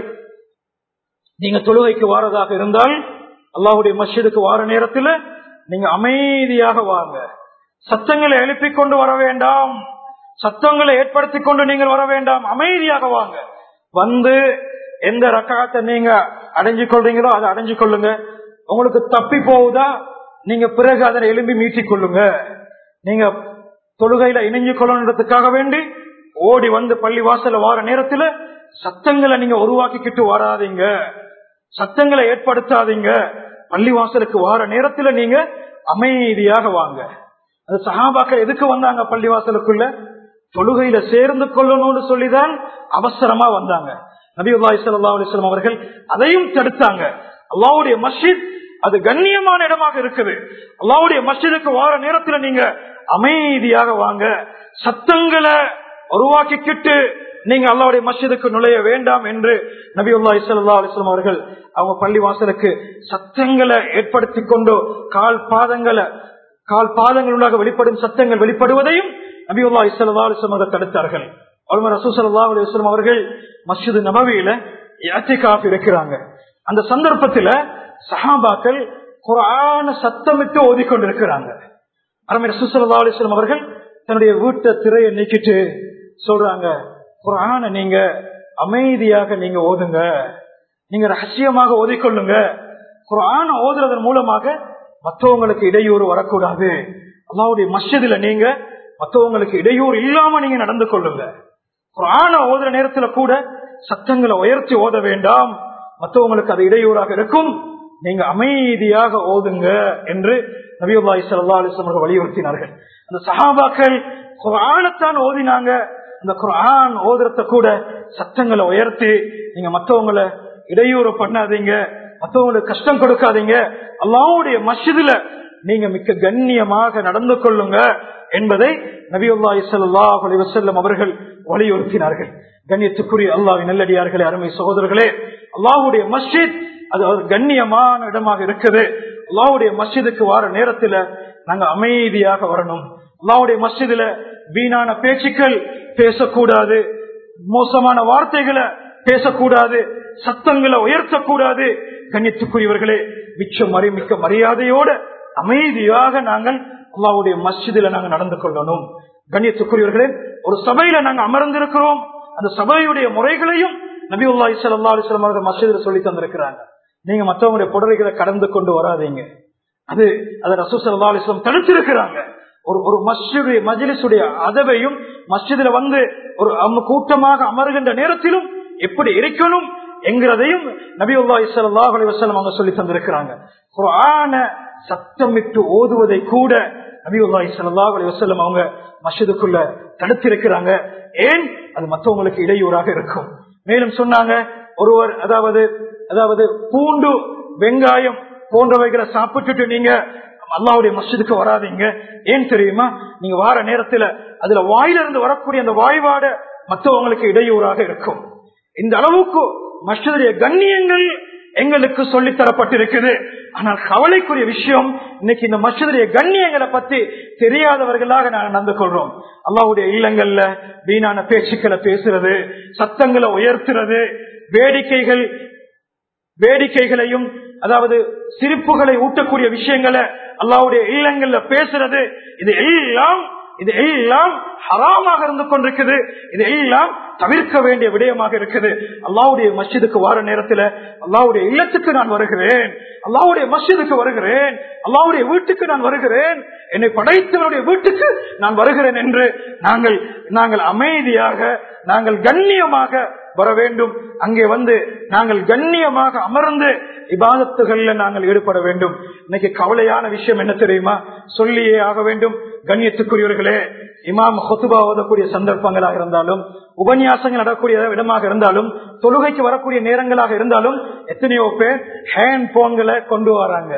நீங்க தொழுகைக்கு வாரதாக இருந்தால் அல்லாஹுடைய மஸ்ஜிதுக்கு வார நேரத்தில் நீங்க அமைதியாக வாங்க சத்தங்களை எழுப்பிக் கொண்டு வர வேண்டாம் சத்தங்களை ஏற்படுத்தி கொண்டு நீங்கள் வர வேண்டாம் அமைதியாக வாங்க வந்து எந்த ரக்காத்தை நீங்க அடைஞ்சு கொள்றீங்களோ அதை அடைஞ்சு கொள்ளுங்க உங்களுக்கு தப்பி போகுதா நீங்க பிறகு அதனை எலும்பி மீட்டிக் கொள்ளுங்க நீங்க தொழுகையில இணைஞ்சு கொள்ளணுன்றதுக்காக வேண்டி ஓடி வந்து பள்ளி வாசல வார நேரத்துல சத்தங்களை நீங்க உருவாக்கிக்கிட்டு வராதீங்க சத்தங்களை ஏற்படுத்தாதீங்க பள்ளி வாசலுக்கு வார நேரத்துல நீங்க அமைதியாக வாங்க அது சகாபாக்கள் எதுக்கு வந்தாங்க பள்ளி வாசலுக்குள்ள தொழுகையில சேர்ந்து கொள்ளணும்னு சொல்லிதான் அவசரமா வந்தாங்க நபிபாய் சல்லா அலிஸ்லாம் அவர்கள் அதையும் தடுத்தாங்க அல்லாவுடைய மஸ்ஜித் அது கண்ணியமான இடமாக இருக்குது அல்லாவுடைய மஸ்ஜிதுக்கு வார நேரத்துல நீங்க அமைதியாக வாங்க சத்தங்களை உருவாக்கிக்கிட்டு நீங்க அல்லாவுடைய மஸ்ஜிதுக்கு நுழைய வேண்டாம் என்று நபி உல்லா இசல்லா அலிஸ்லாம் அவர்கள் அவங்க பள்ளி வாசலுக்கு சத்தங்களை ஏற்படுத்தி கொண்டு கால் பாதங்களை கால் பாதங்களுள்ளாக வெளிப்படும் சத்தங்கள் வெளிப்படுவதையும் நபி உல்லா இசல்லா அலிஸ்லாம் அவர்கள் தடுத்தார்கள் அவர்கள் ரசூசல்லா அலிஸ்லாம் அவர்கள் மஸ்ஜிது நபவியில யாத்திகாஃப் இருக்கிறாங்க அந்த சந்தர்ப்பத்துல சஹாபாக்கள் குரான சத்தமிட்டு ஓதிக்கொண்டிருக்கிறாங்க அரமை ரசூசல்லா அலிஸ்லாம் அவர்கள் தன்னுடைய வீட்டை திரையை நீக்கிட்டு சொல்றாங்க குரான நீங்க அமைதியாக நீங்க ஓதுங்க நீங்க ரகசியமாக ஓதிக்கொள்ளுங்க குரான ஓதுறதன் மூலமாக மற்றவங்களுக்கு இடையூறு வரக்கூடாது அல்லாவுடைய மஸ்ஜிதுல நீங்க மற்றவங்களுக்கு இடையூறு இல்லாம நீங்க நடந்து கொள்ளுங்க குரான ஓதுற நேரத்துல கூட சத்தங்களை உயர்த்தி ஓத வேண்டாம் மற்றவங்களுக்கு அது இடையூறாக இருக்கும் நீங்க அமைதியாக ஓதுங்க என்று நபியுல்லாஹி சல்லா அலிஸ்லாம் அவர்கள் வலியுறுத்தினார்கள் அந்த சஹாபாக்கள் குரானத்தான் ஓதினாங்க அந்த குரான் ஓதுறத கூட சத்தங்களை உயர்த்தி நீங்க மற்றவங்களை இடையூறு பண்ணாதீங்க மற்றவங்களுக்கு கஷ்டம் கொடுக்காதீங்க அல்லாவுடைய மசிதில நீங்க மிக்க கண்ணியமாக நடந்து கொள்ளுங்க என்பதை நபியுல்லாஹி ஸல்லல்லாஹு அலைஹி வஸல்லம் அவர்கள் வலியுறுத்தினார்கள் கண்ணியத்துக்குரிய அல்லாஹ்வின் நல்லடியார்களே அருமை சகோதரர்களே அல்லாஹ்வுடைய மஸ்ஜித் அது ஒரு கண்ணியமான இடமாக இருக்குது அல்லாஹ்வுடைய மஸ்ஜிதுக்கு வார நேரத்துல நாங்க அமைதியாக வரணும் அல்லாஹ்வுடைய மஸ்ஜிதுல வீணான பேச்சுக்கள் பேசக்கூடாது மோசமான வார்த்தைகளை பேசக்கூடாது சத்தங்களை உயர்த்தக்கூடாது கண்ணியத்துக்குரியவர்களே மிச்ச மறி மிக்க மரியாதையோட அமைதியாக நாங்கள் அல்லாவுடைய மஸ்ஜிதில நாங்க நடந்து கொள்ளணும் கண்ணியத்துக்குரியவர்களே ஒரு சபையில நாங்க அமர்ந்திருக்கிறோம் அந்த சபையுடைய முறைகளையும் நபி உல்லா இஸ்லா அலிஸ்லாம் அவர்கள் மஸ்ஜிதில் சொல்லி தந்திருக்கிறாங்க நீங்க மற்றவங்களுடைய புடவைகளை கடந்து கொண்டு வராதீங்க அது அதை ரசூசல்லா அலிஸ்லாம் தடுத்திருக்கிறாங்க ஒரு ஒரு மஸ்ஜிடைய மஜிலிசுடைய அதவையும் மஸ்ஜிதுல வந்து ஒரு கூட்டமாக அமருகின்ற நேரத்திலும் எப்படி இருக்கணும் என்கிறதையும் நபி உல்லா இஸ்லா அலி வசலம் அவங்க சொல்லி தந்திருக்கிறாங்க குரான சத்தமிட்டு ஓதுவதை கூட நபி உல்லா இஸ்லா அலி வசல்லம் அவங்க மஸ்ஜிதுக்குள்ள தடுத்திருக்கிறாங்க ஏன் அது மற்றவங்களுக்கு இடையூறாக இருக்கும் மேலும் சொன்னாங்க ஒருவர் அதாவது அதாவது பூண்டு வெங்காயம் போன்றவைகளை சாப்பிட்டுட்டு நீங்க அல்லாவுடைய மஸ்ஜிதுக்கு வராதீங்க ஏன் தெரியுமா நீங்க வார நேரத்துல அதுல வாயிலிருந்து வரக்கூடிய அந்த வாய்வாட மற்றவங்களுக்கு இடையூறாக இருக்கும் இந்த அளவுக்கு மஸ்ஜிதுடைய கண்ணியங்கள் எங்களுக்கு சொல்லி தரப்பட்டிருக்குது ஆனால் கவலைக்குரிய விஷயம் இன்னைக்கு இந்த மஸ்ஜிதுடைய கண்ணியங்களை பத்தி தெரியாதவர்களாக நாங்கள் நடந்து கொள்றோம் அல்லாவுடைய இல்லங்கள்ல வீணான பேச்சுக்களை பேசுறது சத்தங்களை உயர்த்துறது வேடிக்கைகள் வேடிக்கைகளையும் அதாவது சிரிப்புகளை ஊட்டக்கூடிய விஷயங்களை அல்லாவுடைய இல்லங்கள்ல பேசுறது இது எல்லாம் இது எல்லாம் ஹராமாக இருந்து கொண்டிருக்குது இது எல்லாம் தவிர்க்க வேண்டிய விடயமாக இருக்குது அல்லாவுடைய மஸ்ஜிதுக்கு வார நேரத்தில் அல்லாவுடைய இல்லத்துக்கு நான் வருகிறேன் அல்லாவுடைய மஸ்ஜிதுக்கு வருகிறேன் அல்லாவுடைய வீட்டுக்கு நான் வருகிறேன் என்னை படைத்தவருடைய வீட்டுக்கு நான் வருகிறேன் என்று நாங்கள் நாங்கள் அமைதியாக நாங்கள் கண்ணியமாக வர வேண்டும் அங்கே வந்து நாங்கள் கண்ணியமாக அமர்ந்து இபாதத்துகள்ல நாங்கள் ஈடுபட வேண்டும் இன்னைக்கு கவலையான விஷயம் என்ன தெரியுமா சொல்லியே ஆக வேண்டும் கண்ணியத்துக்குரியவர்களே இமாம் ஹொத்துபா ஓதக்கூடிய சந்தர்ப்பங்களாக இருந்தாலும் உபன்யாசங்கள் நடக்கூடிய இடமாக இருந்தாலும் தொழுகைக்கு வரக்கூடிய நேரங்களாக இருந்தாலும் எத்தனையோ பேர் ஹேண்ட் போன்களை கொண்டு வராங்க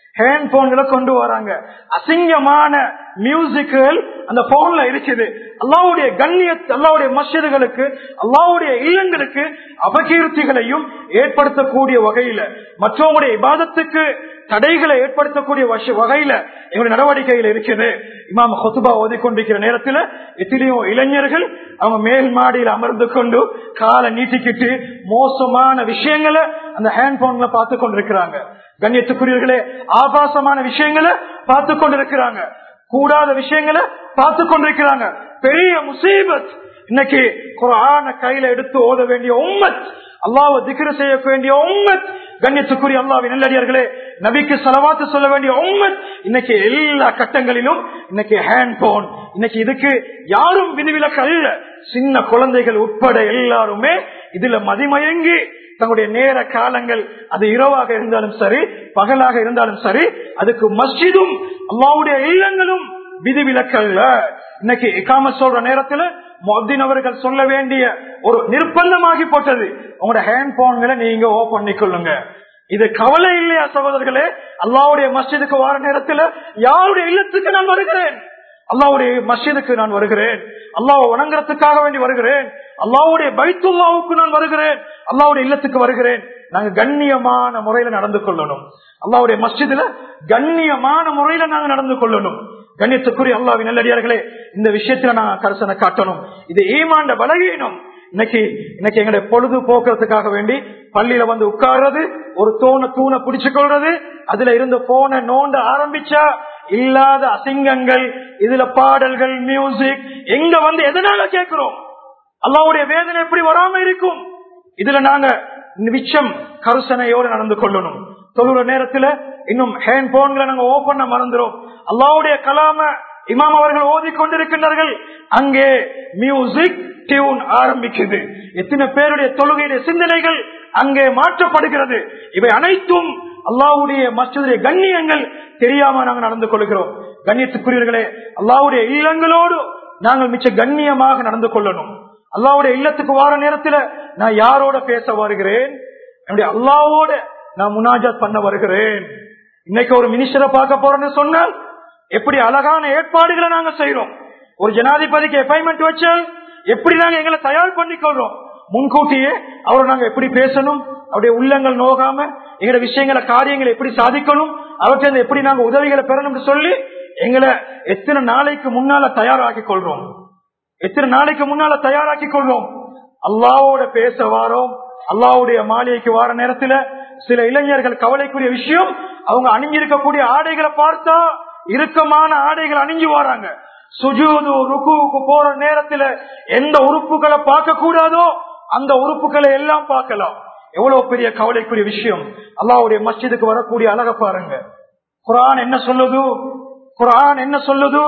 ஹேண்ட் போன்களை கொண்டு வராங்க அசிங்கமான மியூசிக்குகள் அந்த போன்ல இருக்குது அல்லாவுடைய கண்ணிய அல்லாவுடைய மசிதுகளுக்கு அல்லாவுடைய இல்லங்களுக்கு அபகீர்த்திகளையும் ஏற்படுத்தக்கூடிய வகையில மற்றவங்களுடைய இபாதத்துக்கு தடைகளை ஏற்படுத்தக்கூடிய வஷ- வகையில எங்களுடைய நடவடிக்கைகள் இருக்குது இமாம் ஹொசுபா ஓதிக்கொண்டிருக்கிற நேரத்தில் எத்தனையோ இளைஞர்கள் அவங்க மேல் மாடியில் அமர்ந்து கொண்டு காலை நீட்டிக்கிட்டு மோசமான விஷயங்களை அந்த ஹேண்ட் போன்ல பார்த்து கொண்டிருக்கிறாங்க கண்ணியத்துக்குரியவர்களே ஆபாசமான விஷயங்களை பார்த்து கொண்டிருக்கிறாங்க கூடாத விஷயங்களை பார்த்து கொண்டிருக்கிறாங்க பெரிய முசீபத் இன்னைக்கு குரான கையில எடுத்து ஓத வேண்டிய உம்மத் அல்லாஹ் திக்ர செய்ய வேண்டிய உம்மத் கண்ணியத்துக்குரிய அல்லாவின் நல்லடியார்களே நபிக்கு செலவாத்து சொல்ல வேண்டிய உம்மத் இன்னைக்கு எல்லா கட்டங்களிலும் இன்னைக்கு ஹேண்ட் போன் இன்னைக்கு இதுக்கு யாரும் விதிவிலக்கு அல்ல சின்ன குழந்தைகள் உட்பட எல்லாருமே இதுல மதிமயங்கி தங்களுடைய நேர காலங்கள் அது இரவாக இருந்தாலும் சரி பகலாக இருந்தாலும் சரி அதுக்கு மஸ்ஜிதும் அல்லாவுடைய இல்லங்களும் விதிவிலக்கல்ல இன்னைக்கு இக்காம சொல்ற நேரத்துல மொத்தின் அவர்கள் சொல்ல வேண்டிய ஒரு நிர்பந்தமாகி போட்டது உங்களோட ஹேண்ட் போன்களை நீங்க ஓபன் பண்ணிக்கொள்ளுங்க இது கவலை இல்லையா சகோதரர்களே அல்லாவுடைய மஸ்ஜிதுக்கு வர நேரத்துல யாருடைய இல்லத்துக்கு நான் வருகிறேன் அல்லாவுடைய மஸ்ஜிதுக்கு நான் வருகிறேன் அல்லாவை வணங்குறதுக்காக வேண்டி வருகிறேன் அல்லாவுடைய பைத்துல்லாவுக்கு நான் வருகிறேன் அல்லாவுடைய இல்லத்துக்கு வருகிறேன் நாங்க கண்ணியமான முறையில நடந்து கொள்ளணும் அல்லாவுடைய மஸ்ஜிதுல கண்ணியமான முறையில நாங்க நடந்து கொள்ளணும் கண்ணியத்துக்குரிய அல்லாவின் நல்லடியார்களே இந்த விஷயத்துல நான் கரசனை காட்டணும் இது ஈமாண்ட பலகீனம் இன்னைக்கு இன்னைக்கு எங்களுடைய பொழுது போக்குறதுக்காக வேண்டி பள்ளியில வந்து உட்கார்றது ஒரு தூணை தூணை பிடிச்சு கொள்றது அதுல இருந்து போன நோண்ட ஆரம்பிச்சா இல்லாத அசிங்கங்கள் இதுல பாடல்கள் மியூசிக் எங்க வந்து எதனால கேட்கிறோம் அல்லாவுடைய வேதனை எப்படி வராம இருக்கும் இதுல நாங்க நிச்சம் கருசனையோடு நடந்து கொள்ளணும் தொழுற நேரத்துல இன்னும் ஹேண்ட் போன்களை நாங்க ஓபன் மறந்துடும் அல்லாவுடைய கலாம இமாம் அவர்கள் ஓதி கொண்டிருக்கின்றார்கள் அங்கே மியூசிக் டியூன் ஆரம்பிக்குது எத்தனை பேருடைய தொழுகையுடைய சிந்தனைகள் அங்கே மாற்றப்படுகிறது இவை அனைத்தும் அல்லாவுடைய மற்றதுடைய கண்ணியங்கள் தெரியாம நாங்கள் நடந்து கொள்கிறோம் கண்ணியத்துக்குரியவர்களே அல்லாவுடைய இல்லங்களோடு நாங்கள் மிச்ச கண்ணியமாக நடந்து கொள்ளணும் அல்லாவுடைய இல்லத்துக்கு வார நேரத்துல நான் யாரோட பேச வருகிறேன் என்னுடைய அல்லாவோட நான் முனாஜாத் பண்ண வருகிறேன் இன்னைக்கு ஒரு மினிஸ்டரை பார்க்க போறேன்னு சொன்னால் எப்படி அழகான ஏற்பாடுகளை நாங்க செய்யறோம் ஒரு ஜனாதிபதிக்கு அப்பாயின்மெண்ட் வச்சா எப்படி நாங்க எங்களை தயார் பண்ணிக்கொள்றோம் முன்கூட்டியே அவரை நாங்க எப்படி பேசணும் அவருடைய உள்ளங்கள் நோகாம எங்களோட விஷயங்களை காரியங்களை எப்படி சாதிக்கணும் அவற்றை எப்படி நாங்க உதவிகளை பெறணும்னு சொல்லி எங்களை எத்தனை நாளைக்கு முன்னால தயாராக்கி கொள்றோம் எத்தனை நாளைக்கு முன்னால தயாராக்கி கொள்வோம் அல்லாவோட பேச வாரோம் அல்லாவுடைய மாளிகைக்கு வார நேரத்துல சில இளைஞர்கள் கவலைக்குரிய விஷயம் அவங்க அணிஞ்சிருக்கக்கூடிய ஆடைகளை பார்த்தா இறுக்கமான ஆடைகள் அணிஞ்சு வராங்க சுஜூது ருக்குவுக்கு போற நேரத்துல எந்த உறுப்புகளை பார்க்க கூடாதோ அந்த உறுப்புகளை எல்லாம் பார்க்கலாம் எவ்வளவு பெரிய கவலைக்குரிய விஷயம் அல்லாவுடைய மஸ்ஜிதுக்கு வரக்கூடிய அழக பாருங்க குரான் என்ன சொல்லுது குரான் என்ன சொல்லுது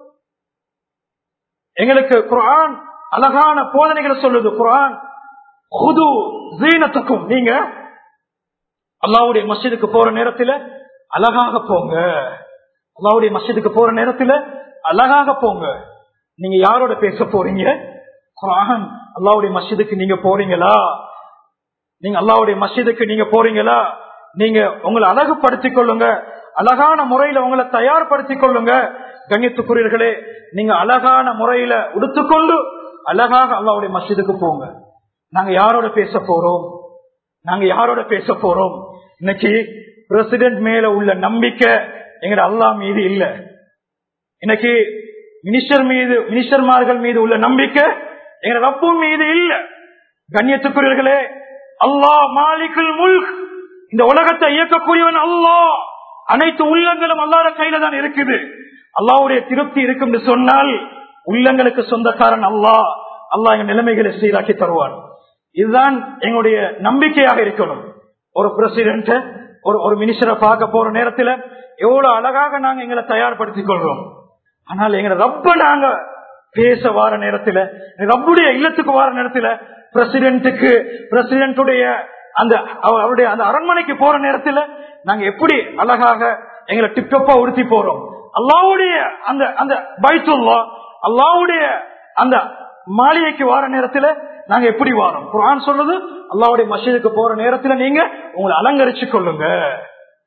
எங்களுக்கு குரான் அழகான போதனைகளை சொல்லுது குரான் புது ஜீனத்துக்கும் நீங்க அல்லாவுடைய மஸ்ஜிதுக்கு போற நேரத்துல அழகாக போங்க அல்லாவுடைய மஸ்ஜிதுக்கு போற நேரத்துல அழகாக போங்க நீங்க யாரோட பேச போறீங்க குரான் அல்லாவுடைய மஸ்ஜிதுக்கு நீங்க போறீங்களா நீங்க அல்லாவுடைய மஸ்ஜிதுக்கு நீங்க போறீங்களா நீங்க உங்களை அழகுபடுத்திக் கொள்ளுங்க அழகான முறையில உங்களை தயார்படுத்திக் கொள்ளுங்க கண்ணியத்துக்குரியர்களே நீங்க அழகான முறையில உடுத்துக்கொண்டு அழகாக அல்லாவுடைய மஸ்ஜிதுக்கு போங்க நாங்க யாரோட பேச போறோம் நாங்க யாரோட பேச போறோம் இன்னைக்கு பிரசிடென்ட் மேல உள்ள நம்பிக்கை எங்க அல்லா மீது இல்ல இன்னைக்கு மினிஸ்டர் மீது மினிஸ்டர்மார்கள் மீது உள்ள நம்பிக்கை எங்க ரப்பு மீது இல்ல கண்ணியத்துக்குரியர்களே அல்லாஹ் மாலிகுல் முல்க் இந்த உலகத்தை இயக்கக்கூடியவன் அல்லாஹ் அனைத்து உள்ளங்களும் அல்லாத கையில தான் இருக்குது அல்லாவுடைய திருப்தி இருக்கும் என்று சொன்னால் உள்ளங்களுக்கு சொந்தக்காரன் அல்லாஹ் அல்லாஹ் எங்க நிலைமைகளை சீராக்கி தருவான் இதுதான் எங்களுடைய நம்பிக்கையாக இருக்கணும் ஒரு பிரசிடென்ட் ஒரு ஒரு மினிஸ்டரை பார்க்க போற நேரத்துல எவ்வளவு அழகாக நாங்க எங்களை தயார்படுத்திக் கொள்றோம் ஆனால் எங்க ரப்ப நாங்க பேச வார நேரத்துல ரப்புடைய இல்லத்துக்கு வார நேரத்துல பிரசிடென்ட்டுக்கு பிரசிடென்ட்டுடைய அந்த அவருடைய அந்த அரண்மனைக்கு போற நேரத்துல நாங்க எப்படி அழகாக எங்களை டிப்டப்பா உடுத்தி போறோம் அல்லாவுடைய அந்த அந்த பைத்துல்லா அல்லாவுடைய அந்த மாளிகைக்கு வார நேரத்துல நாங்க எப்படி வாரோம் குரான் சொல்லுது அல்லாவுடைய மசீதுக்கு போற நேரத்துல நீங்க உங்களை அலங்கரிச்சு கொள்ளுங்க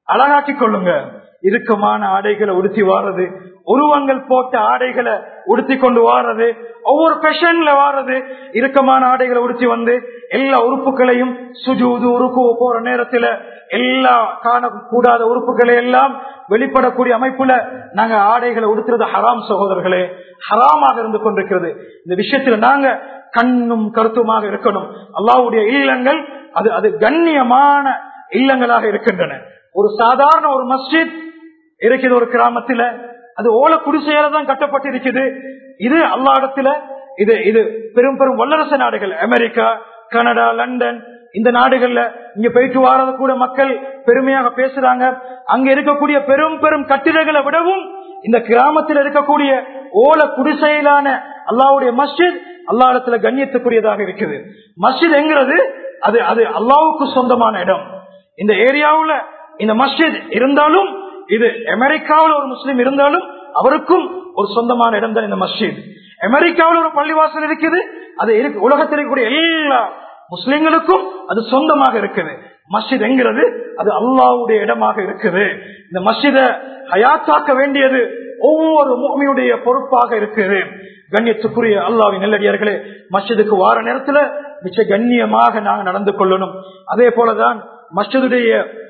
அழகாக்கி கொள்ளுங்க இறுக்கமான ஆடைகளை உடுத்தி வாரது உருவங்கள் போட்ட ஆடைகளை உடுத்தி கொண்டு வாரது ஒவ்வொரு பெஷன்ல வாரது இறுக்கமான ஆடைகளை உடுத்தி வந்து எல்லா உறுப்புகளையும் சுஜூது உருக்கு போற நேரத்துல எல்லா காணக்கூடாத உறுப்புகளை எல்லாம் வெளிப்படக்கூடிய அமைப்புல நாங்க ஆடைகளை உடுத்துறது ஹராம் சகோதரர்களே ஹராமாக இருந்து கொண்டிருக்கிறது இந்த விஷயத்துல நாங்க கண்ணும் கருத்துமாக இருக்கணும் அல்லாவுடைய இல்லங்கள் அது அது கண்ணியமான இல்லங்களாக இருக்கின்றன ஒரு சாதாரண ஒரு மஸ்ஜித் இருக்குது ஒரு கிராமத்துல அது ஓல குடிசையால தான் கட்டப்பட்டிருக்குது இது அல்லா இடத்துல இது இது பெரும் பெரும் வல்லரசு நாடுகள் அமெரிக்கா கனடா லண்டன் இந்த நாடுகள்ல இங்க போயிட்டு வாரத கூட மக்கள் பெருமையாக பேசுறாங்க அங்க இருக்கக்கூடிய பெரும் பெரும் கட்டிடங்களை விடவும் இந்த கிராமத்தில் இருக்கக்கூடிய ஓல குடிசையிலான அல்லாவுடைய மஸ்ஜித் அல்லா இடத்துல கண்ணியத்துக்குரியதாக இருக்குது மஸ்ஜித் என்கிறது அது அது அல்லாவுக்கு சொந்தமான இடம் இந்த ஏரியாவுல இந்த மஸ்ஜித் இருந்தாலும் இது அமெரிக்காவில் ஒரு முஸ்லீம் இருந்தாலும் அவருக்கும் ஒரு சொந்தமான இடம் தான் இந்த மஸ்ஜித் அமெரிக்காவில் ஒரு பள்ளிவாசல் இருக்குது அது இருக்கு உலகத்தில் இருக்கக்கூடிய எல்லா முஸ்லிம்களுக்கும் அது சொந்தமாக இருக்குது மஸ்ஜித் என்கிறது அது அல்லாவுடைய இடமாக இருக்குது இந்த மஸ்ஜித ஹயாத்தாக்க வேண்டியது ஒவ்வொரு மூமியுடைய பொறுப்பாக இருக்குது கண்ணியத்துக்குரிய அல்லாவின் நெல்லடியார்களே மஸ்ஜிதுக்கு வார நேரத்துல மிச்ச கண்ணியமாக நாங்க நடந்து கொள்ளணும் அதே போலதான் மஸ்ஜிதுடைய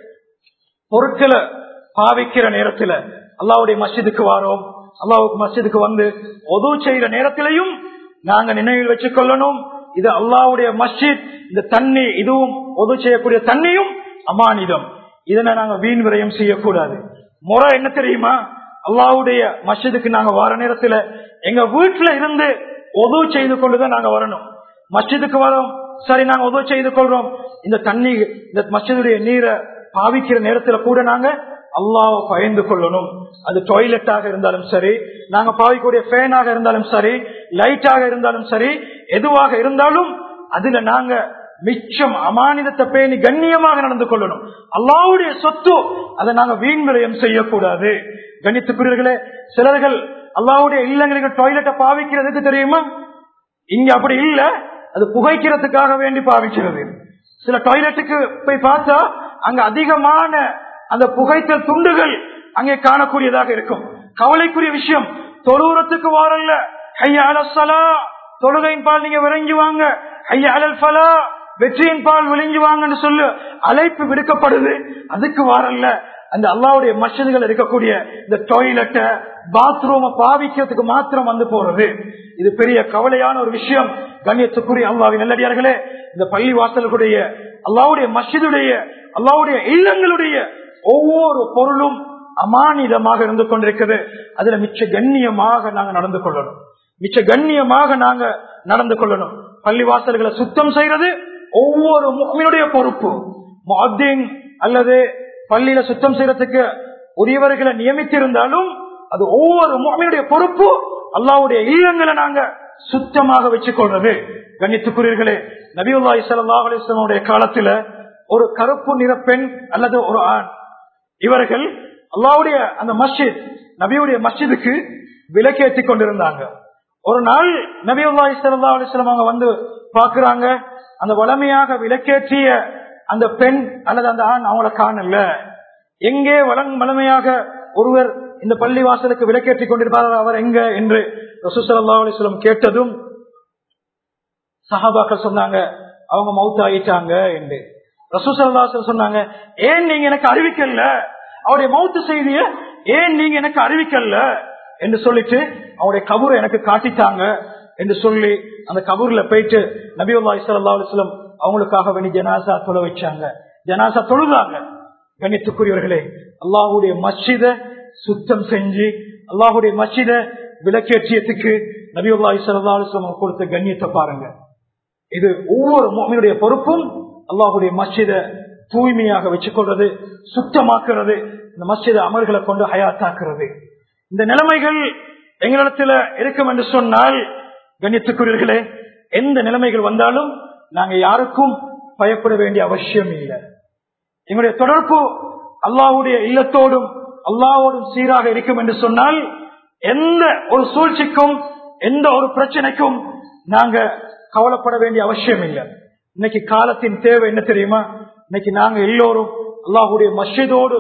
பொருட்களை பாவிக்கிற நேரத்துல அல்லாவுடைய மஸ்ஜிதுக்கு வாரோம் அல்லாவுக்கு மஸ்ஜிதுக்கு வந்து உதவு செய்யற நேரத்திலையும் நாங்க நினைவில் வச்சுக் கொள்ளணும் இது அல்லாவுடைய மஸ்ஜித் இந்த தண்ணி இதுவும் உதவு செய்யக்கூடிய தண்ணியும் அமானிதம் இதனை நாங்க வீண் விரயம் செய்யக்கூடாது முறை என்ன தெரியுமா அல்லாவுடைய மஸ்ஜிதுக்கு நாங்க வர நேரத்துல எங்க வீட்டுல இருந்து உதவு செய்து கொண்டுதான் நாங்க வரணும் மஸ்ஜிதுக்கு வரோம் சரி நாங்க உதவு செய்து கொள்றோம் இந்த தண்ணி இந்த மஸ்ஜிதுடைய நீரை பாவிக்கிற நேரத்துல கூட நாங்க அல்லாவை பயந்து கொள்ளணும் அது டாய்லெட்டாக இருந்தாலும் சரி நாங்க பாவிக்கூடிய ஃபேனாக இருந்தாலும் சரி லைட்டாக இருந்தாலும் சரி எதுவாக இருந்தாலும் அதுல நாங்க மிச்சம் அமானிதத்தை பேணி கண்ணியமாக நடந்து கொள்ளணும் அல்லாவுடைய சொத்து அதை நாங்க வீண் விரயம் செய்யக்கூடாது கணித்துக்குரியர்களே சிலர்கள் அல்லாவுடைய இல்லங்களுக்கு டாய்லெட்டை பாவிக்கிறதுக்கு தெரியுமா இங்க அப்படி இல்ல அது புகைக்கிறதுக்காக வேண்டி பாவிக்கிறது சில டாய்லெட்டுக்கு போய் பார்த்தா அங்க அதிகமான அந்த புகைத்தல் துண்டுகள் அங்கே காணக்கூடியதாக இருக்கும் கவலைக்குரிய விஷயம் தொழுவுறத்துக்கு வாரல்ல ஐயா அலசலா தொழுகையின் பால் நீங்க விளங்கி வாங்க ஐயா அலல் பலா வெற்றியின் பால் விளங்கி வாங்கன்னு சொல்லு அழைப்பு விடுக்கப்படுது அதுக்கு வாரல்ல அந்த அல்லாவுடைய மஷன்கள் இருக்கக்கூடிய இந்த டாய்லெட்டை பாத்ரூம பாவிக்கிறதுக்கு மாத்திரம் வந்து போறது இது பெரிய கவலையான ஒரு விஷயம் கண்ணியத்துக்குரிய அல்லாவின் நல்லடியார்களே இந்த பள்ளி வாசல்களுடைய அல்லாவுடைய மஸ்ஜிதுடைய அல்லாவுடைய இல்லங்களுடைய ஒவ்வொரு பொருளும் அமானிதமாக இருந்து கொண்டிருக்கிறது அதுல மிச்ச கண்ணியமாக நாங்க நடந்து கொள்ளணும் மிச்ச கண்ணியமாக நாங்க நடந்து கொள்ளணும் பள்ளி வாசல்களை சுத்தம் செய்யறது ஒவ்வொரு முகமினுடைய பொறுப்பு முஅத்தின் அல்லது பள்ளியில சுத்தம் செய்யறதுக்கு உரியவர்களை நியமித்திருந்தாலும் அது ஒவ்வொரு முகமினுடைய பொறுப்பு அல்லாவுடைய இல்லங்களை நாங்க சுத்தமாக வச்சுக் கொள்றது கண்ணித்துக்குரியர்களே நபியுல்லாஹி ஸல்லல்லாஹு அலைஹி வஸல்லமுடைய காலத்துல ஒரு கருப்பு நிற பெண் அல்லது ஒரு ஆண் இவர்கள் அல்லாவுடைய அந்த மஸ்ஜித் நபியுடைய மஸ்ஜிதுக்கு விலக்கேற்றி கொண்டிருந்தாங்க ஒரு நாள் நபியுல்லாஹி ஸல்லல்லாஹு அலைஹி வஸல்லம் அவங்க வந்து பாக்குறாங்க அந்த வளமையாக விலக்கேற்றிய அந்த பெண் அல்லது அந்த ஆண் அவங்கள காணல எங்கே வளம் வளமையாக ஒருவர் இந்த பள்ளி வாசலுக்கு விலக்கேற்றி கொண்டிருப்பார் அவர் எங்க என்று ரசூசல்லா அலிஸ்லம் கேட்டதும் சஹாபாக்கள் சொன்னாங்க அவங்க மவுத் ஆயிட்டாங்க என்று ரசூசல்லாசல் சொன்னாங்க ஏன் நீங்க எனக்கு அறிவிக்கல அவருடைய மவுத்து செய்திய ஏன் நீங்க எனக்கு அறிவிக்கல என்று சொல்லிட்டு அவருடைய கபூரை எனக்கு காட்டித்தாங்க என்று சொல்லி அந்த கபூர்ல போயிட்டு நபியுல்லா இஸ்லா அலுவலம் அவங்களுக்காக வேண்டி ஜனாசா தொழ வச்சாங்க ஜனாசா தொழுதாங்க கணித்துக்குரியவர்களே அல்லாஹுடைய மஸ்ஜித சுத்தம் செஞ்சு அல்லாஹுடைய மஸ்ஜித விளக்கேற்றியத்துக்கு நபியுல்லா இஸ்லா அலுவலம் கொடுத்த கண்ணியத்தை பாருங்க இது ஒவ்வொரு மோமினுடைய பொறுப்பும் அல்லாஹுடைய மஸ்ஜித தூய்மையாக வச்சுக்கொள்றது சுத்தமாக்குறது இந்த மஸ்ஜித அமல்களை கொண்டு ஹயாத்தாக்குறது இந்த நிலைமைகள் எங்களிடத்துல இருக்கும் என்று சொன்னால் கண்ணியத்துக்குரியர்களே எந்த நிலைமைகள் வந்தாலும் நாங்க யாருக்கும் பயப்பட வேண்டிய அவசியம் இல்லை எங்களுடைய தொடர்பு அல்லாஹுடைய இல்லத்தோடும் அல்லாவோடும் சீராக இருக்கும் என்று சொன்னால் எந்த ஒரு சூழ்ச்சிக்கும் எந்த ஒரு பிரச்சனைக்கும் நாங்க கவலைப்பட வேண்டிய அவசியம் இல்லை இன்னைக்கு காலத்தின் தேவை என்ன தெரியுமா இன்னைக்கு நாங்க எல்லோரும் அல்லாஹுடைய மஸ்ஜிதோடு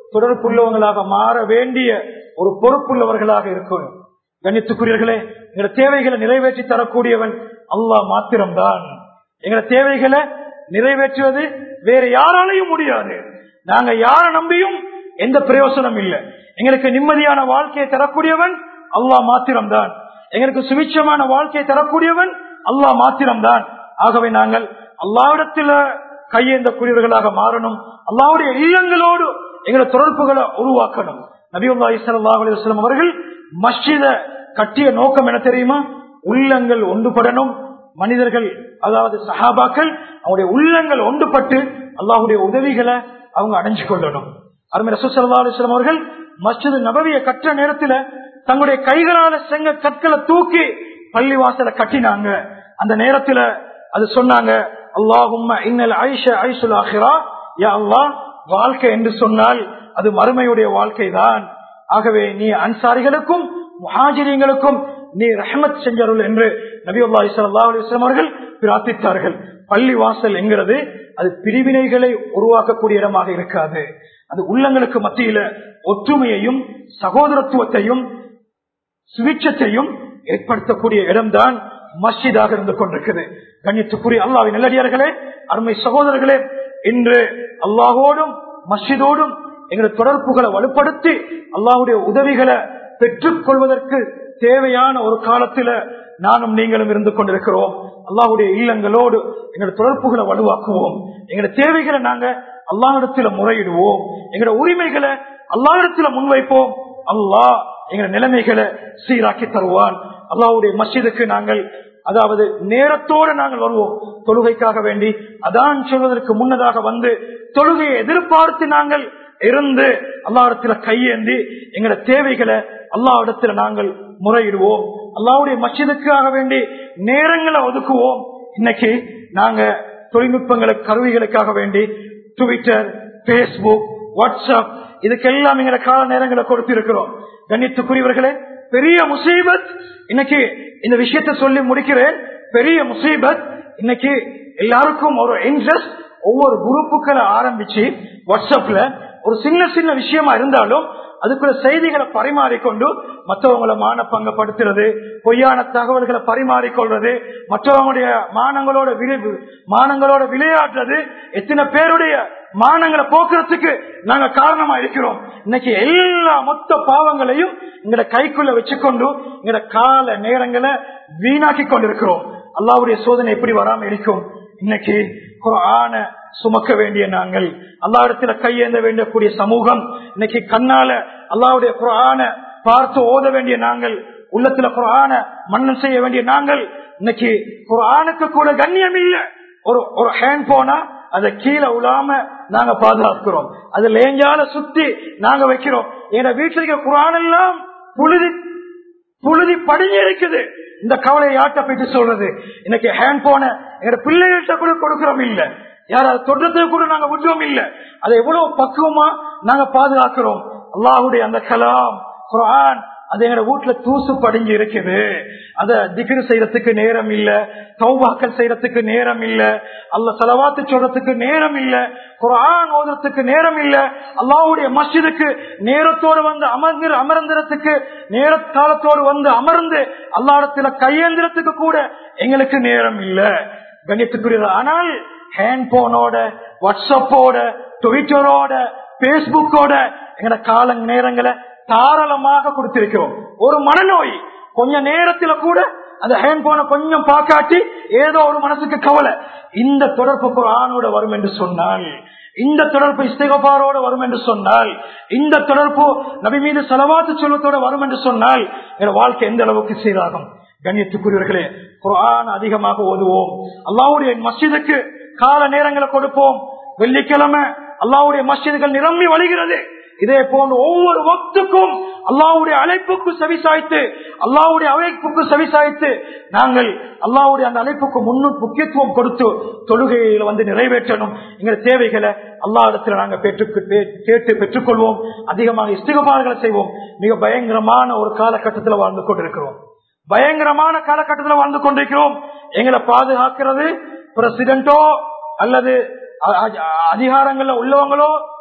தொடர்புள்ளவங்களாக மாற வேண்டிய ஒரு பொறுப்புள்ளவர்களாக இருக்கணும் கணித்துக்குரியர்களே எங்களோட தேவைகளை நிறைவேற்றி தரக்கூடியவன் அல்லாஹ் மாத்திரம்தான் எங்களோட தேவைகளை நிறைவேற்றுவது வேற யாராலையும் முடியாது நாங்க யார நம்பியும் எந்த பிரயோசனம் இல்லை எங்களுக்கு நிம்மதியான வாழ்க்கையை தரக்கூடியவன் அல்லாஹ் மாத்திரம்தான் எங்களுக்கு சுபிட்சமான வாழ்க்கையை தரக்கூடியவன் அல்லாஹ் மாத்திரம்தான் ஆகவே நாங்கள் அல்லாவிடத்தில் கையேந்தக்கூடியவர்களாக மாறணும் அல்லாவுடைய இல்லங்களோடு எங்களை தொடர்புகளை உருவாக்கணும் நபியுல்லாஹி ஸல்லல்லாஹு அலைஹி வஸல்லம் அவர்கள் மஸ்ஜித கட்டிய நோக்கம் என்ன தெரியுமா உள்ளங்கள் ஒன்றுபடணும் மனிதர்கள் அதாவது சஹாபாக்கள் அவருடைய உள்ளங்கள் ஒன்றுபட்டு அல்லாஹுடைய உதவிகளை அவங்க அடைஞ்சு கொள்ளணும் அருமை ரசூல் ஸல்லல்லாஹு அலைஹி வஸல்லம் அவர்கள் மஸ்ஜித் நபவிய கற்ற நேரத்துல தங்களுடைய கைகளால செங்க கற்களை தூக்கி பள்ளி வாசல கட்டினாங்க அந்த நேரத்துல அது சொன்னாங்க அல்லாஹும்ம இன்னல் ஐஷ ஐசுல் ஆஹிரா யா அல்லாஹ் வாழ்க்கை என்று சொன்னால் அது மறுமையுடைய வாழ்க்கை தான் ஆகவே நீ அன்சாரிகளுக்கும் முஹாஜிரியங்களுக்கும் நீ ரஹமத் செஞ்சருள் என்று நபி அல்லா அலிஸ்லாம் அவர்கள் பிரார்த்தித்தார்கள் பள்ளி வாசல் என்கிறது அது பிரிவினைகளை உருவாக்கக்கூடிய இடமாக இருக்காது அது உள்ளங்களுக்கு மத்தியில ஒற்றுமையையும் சகோதரத்துவத்தையும் சுவிட்சத்தையும் ஏற்படுத்தக்கூடிய இடம்தான் மஸ்ஜிதாக இருந்து கொண்டிருக்குது கண்ணியத்துக்குரிய அல்லாவின் நல்லடியார்களே அருமை சகோதரர்களே இன்று அல்லாஹோடும் மஸ்ஜிதோடும் எங்களுடைய தொடர்புகளை வலுப்படுத்தி அல்லாஹுடைய உதவிகளை பெற்றுக் கொள்வதற்கு தேவையான ஒரு காலத்துல நானும் நீங்களும் இருந்து கொண்டிருக்கிறோம் அல்லாஹுடைய இல்லங்களோடு எங்களுடைய தொடர்புகளை வலுவாக்குவோம் எங்களுடைய தேவைகளை நாங்க அல்லாஹிடத்துல முறையிடுவோம் எங்களுடைய உரிமைகளை அல்லாஹிடத்துல முன்வைப்போம் அல்லாஹ் எங்க நிலைமைகளை சீராக்கி தருவான் அல்லாவுடைய மஸ்ஜிதுக்கு நாங்கள் அதாவது நேரத்தோடு நாங்கள் வருவோம் தொழுகைக்காக வேண்டி அதான் சொல்வதற்கு முன்னதாக வந்து தொழுகையை எதிர்பார்த்து நாங்கள் இருந்து அல்லாவிடத்துல கையேந்தி எங்களோட தேவைகளை அல்லாவிடத்துல நாங்கள் முறையிடுவோம் அல்லாவுடைய மஸ்ஜிதுக்காக வேண்டி நேரங்களை ஒதுக்குவோம் இன்னைக்கு நாங்க தொழில்நுட்பங்களுக்கு கருவிகளுக்காக வேண்டி ட்விட்டர் பேஸ்புக் வாட்ஸ்அப் இதுக்கெல்லாம் எங்களை கால நேரங்களை கொடுத்திருக்கிறோம் கண்ணித்துக்குரியவர்களே பெரிய முசீபத் இன்னைக்கு இந்த விஷயத்தை சொல்லி முடிக்கிறேன் பெரிய முசீபத் இன்னைக்கு எல்லாருக்கும் ஒரு இன்ட்ரெஸ்ட் ஒவ்வொரு குரூப்புகளை ஆரம்பிச்சு வாட்ஸ்அப்ல ஒரு சின்ன சின்ன விஷயமா இருந்தாலும் அதுக்குள்ள செய்திகளை பரிமாறிக்கொண்டு மற்றவங்களை மான பங்கப்படுத்துறது பொய்யான தகவல்களை பரிமாறிக்கொள்றது மற்றவங்களுடைய மானங்களோட விளை- மானங்களோட விளையாடுறது எத்தனை பேருடைய மானங்களை போக்குறதுக்கு நாங்க காரணமா இருக்கிறோம் இன்னைக்கு எல்லா மொத்த பாவங்களையும் எங்கட கைக்குள்ள வச்சுக்கொண்டு எங்கட கால நேரங்களை வீணாக்கி கொண்டிருக்கிறோம் அல்லாவுடைய சோதனை எப்படி வராம இருக்கும் இன்னைக்கு குரான சுமக்க வேண்டிய நாங்கள் அல்லா இடத்துல கையேந்த வேண்டியக்கூடிய சமூகம் இன்னைக்கு கண்ணால அல்லாவுடைய குரான பார்த்து ஓத வேண்டிய நாங்கள் உள்ளத்துல குரான மன்னன் செய்ய வேண்டிய நாங்கள் இன்னைக்கு குரானுக்கு கூட கண்ணியம் இல்லை ஒரு ஒரு ஹேண்ட் போனா அதை கீழே உழாம நாங்க பாதுகாக்கிறோம் அது லேஞ்சால சுத்தி நாங்க வைக்கிறோம் எங்க வீட்டுல இருக்க குரான் எல்லாம் புழுதி புழுதி படிஞ்சு இருக்குது இந்த கவலையை யார்கிட்ட போயிட்டு சொல்றது இன்னைக்கு ஹேண்ட் போன எங்க பிள்ளைகள்கிட்ட கூட கொடுக்கிறோம் இல்ல யாராவது தொட்டத்தை கூட நாங்க விட்டுறோம் இல்ல அதை எவ்வளவு பக்குவமா நாங்க பாதுகாக்கிறோம் அல்லாஹுடைய அந்த கலாம் குரான் அது எங்க வீட்டுல தூசு படிஞ்சு இருக்குது அத திகிரு செய்யறதுக்கு நேரம் இல்ல தௌபாக்கள் செய்யறதுக்கு நேரம் இல்ல அல்ல செலவாத்து சொல்றதுக்கு நேரம் இல்ல குரான் ஓதுறதுக்கு நேரம் இல்ல அல்லாவுடைய மஸ்ஜிதுக்கு நேரத்தோடு வந்து அமர்ந்து அமர்ந்திரத்துக்கு நேர காலத்தோடு வந்து அமர்ந்து அல்லாடத்துல கையேந்திரத்துக்கு கூட எங்களுக்கு நேரம் இல்ல கணித்துக்குரியது ஆனால் ஹேண்ட் போனோட வாட்ஸ்அப்போட ட்விட்டரோட பேஸ்புக்கோட எங்கட கால நேரங்களை தாராளமாக கொடுத்திருக்கிறோம் ஒரு மனநோய் கொஞ்ச நேரத்துல கூட அந்த ஹேண்ட் போன கொஞ்சம் பாக்காட்டி ஏதோ ஒரு மனசுக்கு கவலை இந்த தொடர்பு ஆணோட வரும் என்று சொன்னால் இந்த தொடர்பு இஸ்தகபாரோட வரும் என்று சொன்னால் இந்த தொடர்பு நபி மீது செலவாத்து செல்வத்தோட வரும் என்று சொன்னால் என் வாழ்க்கை எந்த அளவுக்கு சீராகும் கண்ணியத்துக்குரியவர்களே குரான் அதிகமாக ஓதுவோம் அல்லாவுடைய மஸ்ஜிதுக்கு கால நேரங்களை கொடுப்போம் வெள்ளிக்கிழமை அல்லாவுடைய மஸ்ஜிதுகள் நிரம்பி வழிகிறது இதே போன்று ஒவ்வொரு வக்துக்கும் அல்லாவுடைய அழைப்புக்கு செவிசாய்த்து அல்லாவுடைய அழைப்புக்கு செவிசாய்த்து நாங்கள் அல்லாவுடைய அந்த அழைப்புக்கு முன்னு முக்கியத்துவம் கொடுத்து தொழுகையில வந்து நிறைவேற்றணும் எங்கள் தேவைகளை அல்லா இடத்துல நாங்கள் பெற்று கேட்டு பெற்றுக்கொள்வோம் அதிகமாக இஸ்திகபாடுகளை செய்வோம் மிக பயங்கரமான ஒரு காலகட்டத்தில் வாழ்ந்து கொண்டிருக்கிறோம் பயங்கரமான காலகட்டத்தில் வாழ்ந்து கொண்டிருக்கிறோம் எங்களை பாதுகாக்கிறது பிரசிடென்டோ அல்லது அதிகாரங்கள்ல உள்ளவங்களோ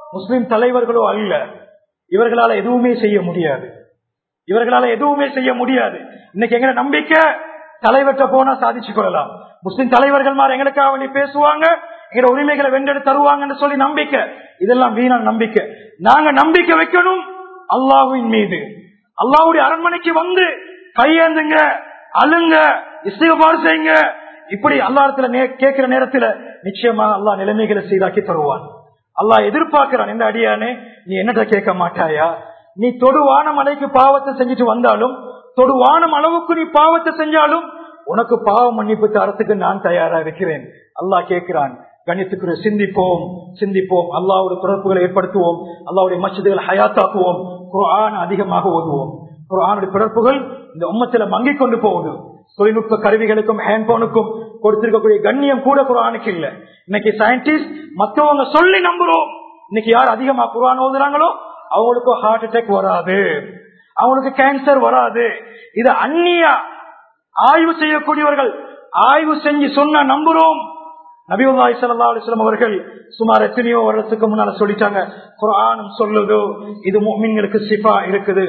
முஸ்லிம் தலைவர்களோ அல்ல இவர்களால எதுவுமே செய்ய முடியாது இவர்களால எதுவுமே செய்ய முடியாது இன்னைக்கு எங்க நம்பிக்கை தலைவர்கிட்ட போனா சாதிச்சு கொள்ளலாம் முஸ்லிம் தலைவர்கள் மாதிரி எங்களுக்காக வேண்டி பேசுவாங்க எங்க உரிமைகளை வென்றெடு தருவாங்கன்னு சொல்லி நம்பிக்கை இதெல்லாம் வீணான நம்பிக்கை நாங்க நம்பிக்கை வைக்கணும் அல்லாஹுவின் மீது அல்லாஹ்வுடைய அரண்மனைக்கு வந்து கையேந்துங்க அழுங்க இசைவாறு செய்யுங்க இப்படி அல்லாஹத்துல கேட்கிற நேரத்துல நிச்சயமா அல்லாஹ் நிலைமைகளை சீராக்கி தருவான் அல்லாஹ் எதிர்பார்க்கிறான் எந்த அடியானே நீ என்னட்ட கேட்க மாட்டாயா நீ தொடுவான மலைக்கு பாவத்தை செஞ்சுட்டு வந்தாலும் தொடுவான அளவுக்கு நீ பாவத்தை செஞ்சாலும் உனக்கு பாவ மன்னிப்பு தரத்துக்கு நான் தயாரா இருக்கிறேன் அல்லாஹ் கேட்கிறான் கணித்துக்குரிய சிந்திப்போம் சிந்திப்போம் அல்லாவுடைய தொடர்புகளை ஏற்படுத்துவோம் அல்லாவுடைய மசிதுகளை ஹயாத்தாக்குவோம் குரான் அதிகமாக ஓதுவோம் குரானுடைய பிறப்புகள் இந்த உம்மத்தில மங்கிக் கொண்டு போகுது தொழில்நுட்ப கருவிகளுக்கும் ஹேண்ட்போனுக்கும் கொடுத்திருக்கக்கூடிய கண்ணியம் கூட குரானுக்கு இல்ல இன்னைக்கு சயின்டிஸ்ட் மத்தவங்க சொல்லி நம்புறோம் இன்னைக்கு யார் அதிகமா குரான் ஓதுறாங்களோ அவங்களுக்கு ஹார்ட் அட்டாக் வராது அவங்களுக்கு கேன்சர் வராது இது அந்நிய ஆய்வு செய்யக்கூடியவர்கள் ஆய்வு செஞ்சு சொன்ன நம்புறோம் நபிவுல்லாய் சல்லா அலிஸ்லாம் அவர்கள் சுமார் எத்தனையோ வருடத்துக்கு முன்னால சொல்லிட்டாங்க குரானும் சொல்லுதோ இது மொமின்களுக்கு சிபா இருக்குது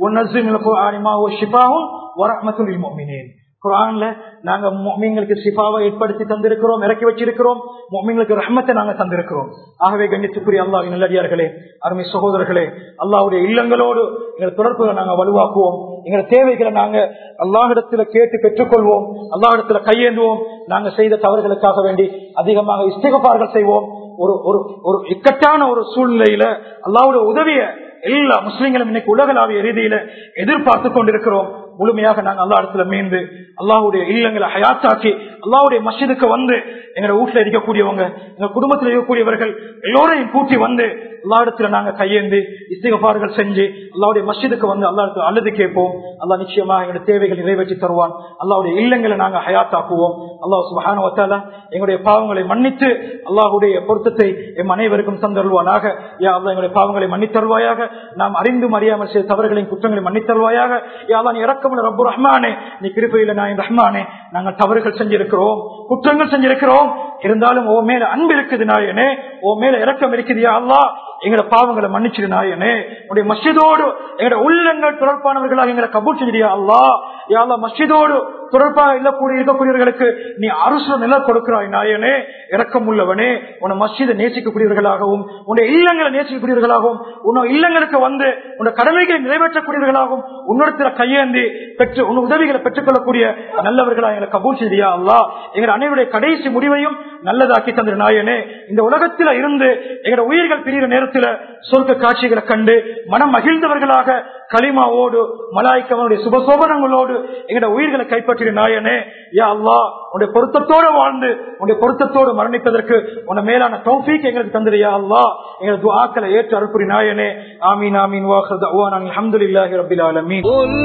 ஷிபாவும் வரமத்துல் மொமினேன் குரான்ல நாங்க மொமீன்களுக்கு சிபாவை ஏற்படுத்தி தந்திருக்கிறோம் இறக்கி வச்சிருக்கிறோம் மொமீன்களுக்கு ரஹமத்தை நாங்க தந்திருக்கிறோம் ஆகவே கண்ணியத்துக்குரிய அல்லாஹ் நல்லடியார்களே அருமை சகோதரர்களே அல்லாவுடைய இல்லங்களோடு எங்கள் தொடர்புகளை நாங்க வலுவாக்குவோம் எங்கள் தேவைகளை நாங்க அல்லாஹிடத்துல கேட்டு பெற்றுக்கொள்வோம் அல்லாஹிடத்துல கையேந்துவோம் நாங்க செய்த தவறுகளுக்காக வேண்டி அதிகமாக இஸ்திகபார்கள் செய்வோம் ஒரு ஒரு ஒரு இக்கட்டான ஒரு சூழ்நிலையில அல்லாவுடைய உதவிய எல்லா முஸ்லிம்களும் இன்னைக்கு உலகளாவிய ரீதியில எதிர்பார்த்து கொண்டிருக்கிறோம் முழுமையாக நாங்க அல்லா இடத்துல மீண்டு அல்லாவுடைய இல்லங்களை ஹயாத்தாக்கி அல்லாவுடைய மசிதுக்கு வந்து எங்க வீட்டுல இருக்கக்கூடியவங்க எங்க குடும்பத்தில் இருக்கக்கூடியவர்கள் எல்லோரையும் கூட்டி வந்து அல்லா இடத்துல நாங்க கையேந்து இஸ்திகபார்கள் செஞ்சு அல்லாவுடைய மசிதுக்கு வந்து அல்லா இடத்துல அழுது கேட்போம் அல்லா நிச்சயமா எங்களுடைய தேவைகள் நிறைவேற்றி தருவான் அல்லாவுடைய இல்லங்களை நாங்க ஹயாத்தாக்குவோம் அல்லாஹ் சுபஹானுவத்தால எங்களுடைய பாவங்களை மன்னித்து அல்லாஹுடைய பொருத்தத்தை எம் அனைவருக்கும் தந்தருவானாக யா அல்லா எங்களுடைய பாவங்களை மன்னித்தருவாயாக நாம் அறிந்தும் அறியாமல் செய்த தவறுகளின் குற்றங்களை மன்னித்தருவாயாக யா அல்லா நீ இறக்கமுள்ள ரப்பு ரஹ்மானே நீ கிருப்பையில நான் ரஹ்மானே நாங்கள் தவறுகள் செஞ்சிருக்கிறோம் குற்றங்கள் செஞ்சிருக்கிறோம் இருந்தாலும் ஓ மேல அன்பு இருக்குது நாயனே ஓ மேல இறக்கம் இருக்குதியா அல்லா எங்களை பாவங்களை மன்னிச்சிரு நாயனே உடைய மஸ்ஜிதோடு எங்களோட உள்ளங்கள் தொடர்பானவர்களாக எங்களை கபூர் செஞ்சியா அல்லா யாழ்லா மஸ்ஜிதோடு தொடர்பாக இல்லக்கூடிய இருக்கக்கூடியவர்களுக்கு நீ அரசு நில கொடுக்கிறாய் நாயனே இறக்கம் உள்ளவனே உன மஸ்ஜிதை நேசிக்கக்கூடியவர்களாகவும் உன்னுடைய இல்லங்களை நேசிக்கக்கூடியவர்களாகவும் உன்னை இல்லங்களுக்கு வந்து உன்னுடைய கடமைகளை நிறைவேற்றக்கூடியவர்களாகவும் உன்னிடத்துல கையேந்தி பெற்று உன் உதவிகளை பெற்றுக் கொள்ளக்கூடிய நல்லவர்களாக எங்களை கபூர் செய்தியா அல்லா எங்கள் அனைவருடைய கடைசி முடிவையும் நல்லதாக்கி தந்திர நாயனே இந்த உலகத்தில இருந்து எங்களோட உயிர்கள் பிரிகிற நேரத்தில் சொர்க்க காட்சிகளை கண்டு மனம் மகிழ்ந்தவர்களாக களிமாவோடு மலாய்க்கவனுடைய சுபசோபனங்களோடு எங்களோட உயிர்களை கைப்பற்றிய நாயனே யா அல்லா உன்னுடைய பொருத்தத்தோடு வாழ்ந்து உன்னுடைய பொருத்தத்தோடு மரணிப்பதற்கு உன்னை மேலான தௌஃபீக் எங்களுக்கு தந்திரியா அல்லா எங்கள் துஆக்களை ஏற்று அருள்புரி நாயனே ஆமீன் ஆமீன் வாஹர் தஅவானா அல்ஹம்துலில்லாஹி ரப்பில் ஆலமீன் قل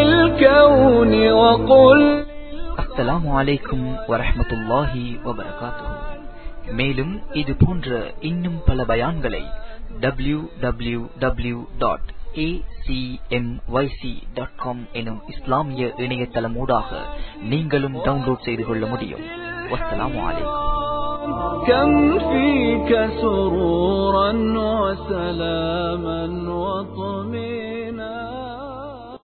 للكون وقل அஸ்ஸலாமு அலைக்கும் வரஹ்மத்துல்லாஹி வபரகாத்துஹு மேலும் இது போன்ற இன்னும் பல பயான்களை டபிள்யூ டபிள்யூ டபிள்யூ டாட் எனும் இஸ்லாமிய இணையதளமூடாக நீங்களும் டவுன்லோட் செய்து கொள்ள முடியும் வஸ்ஸலாமு அலைக்கும் كم فيك سرورا وسلاما وطمئنا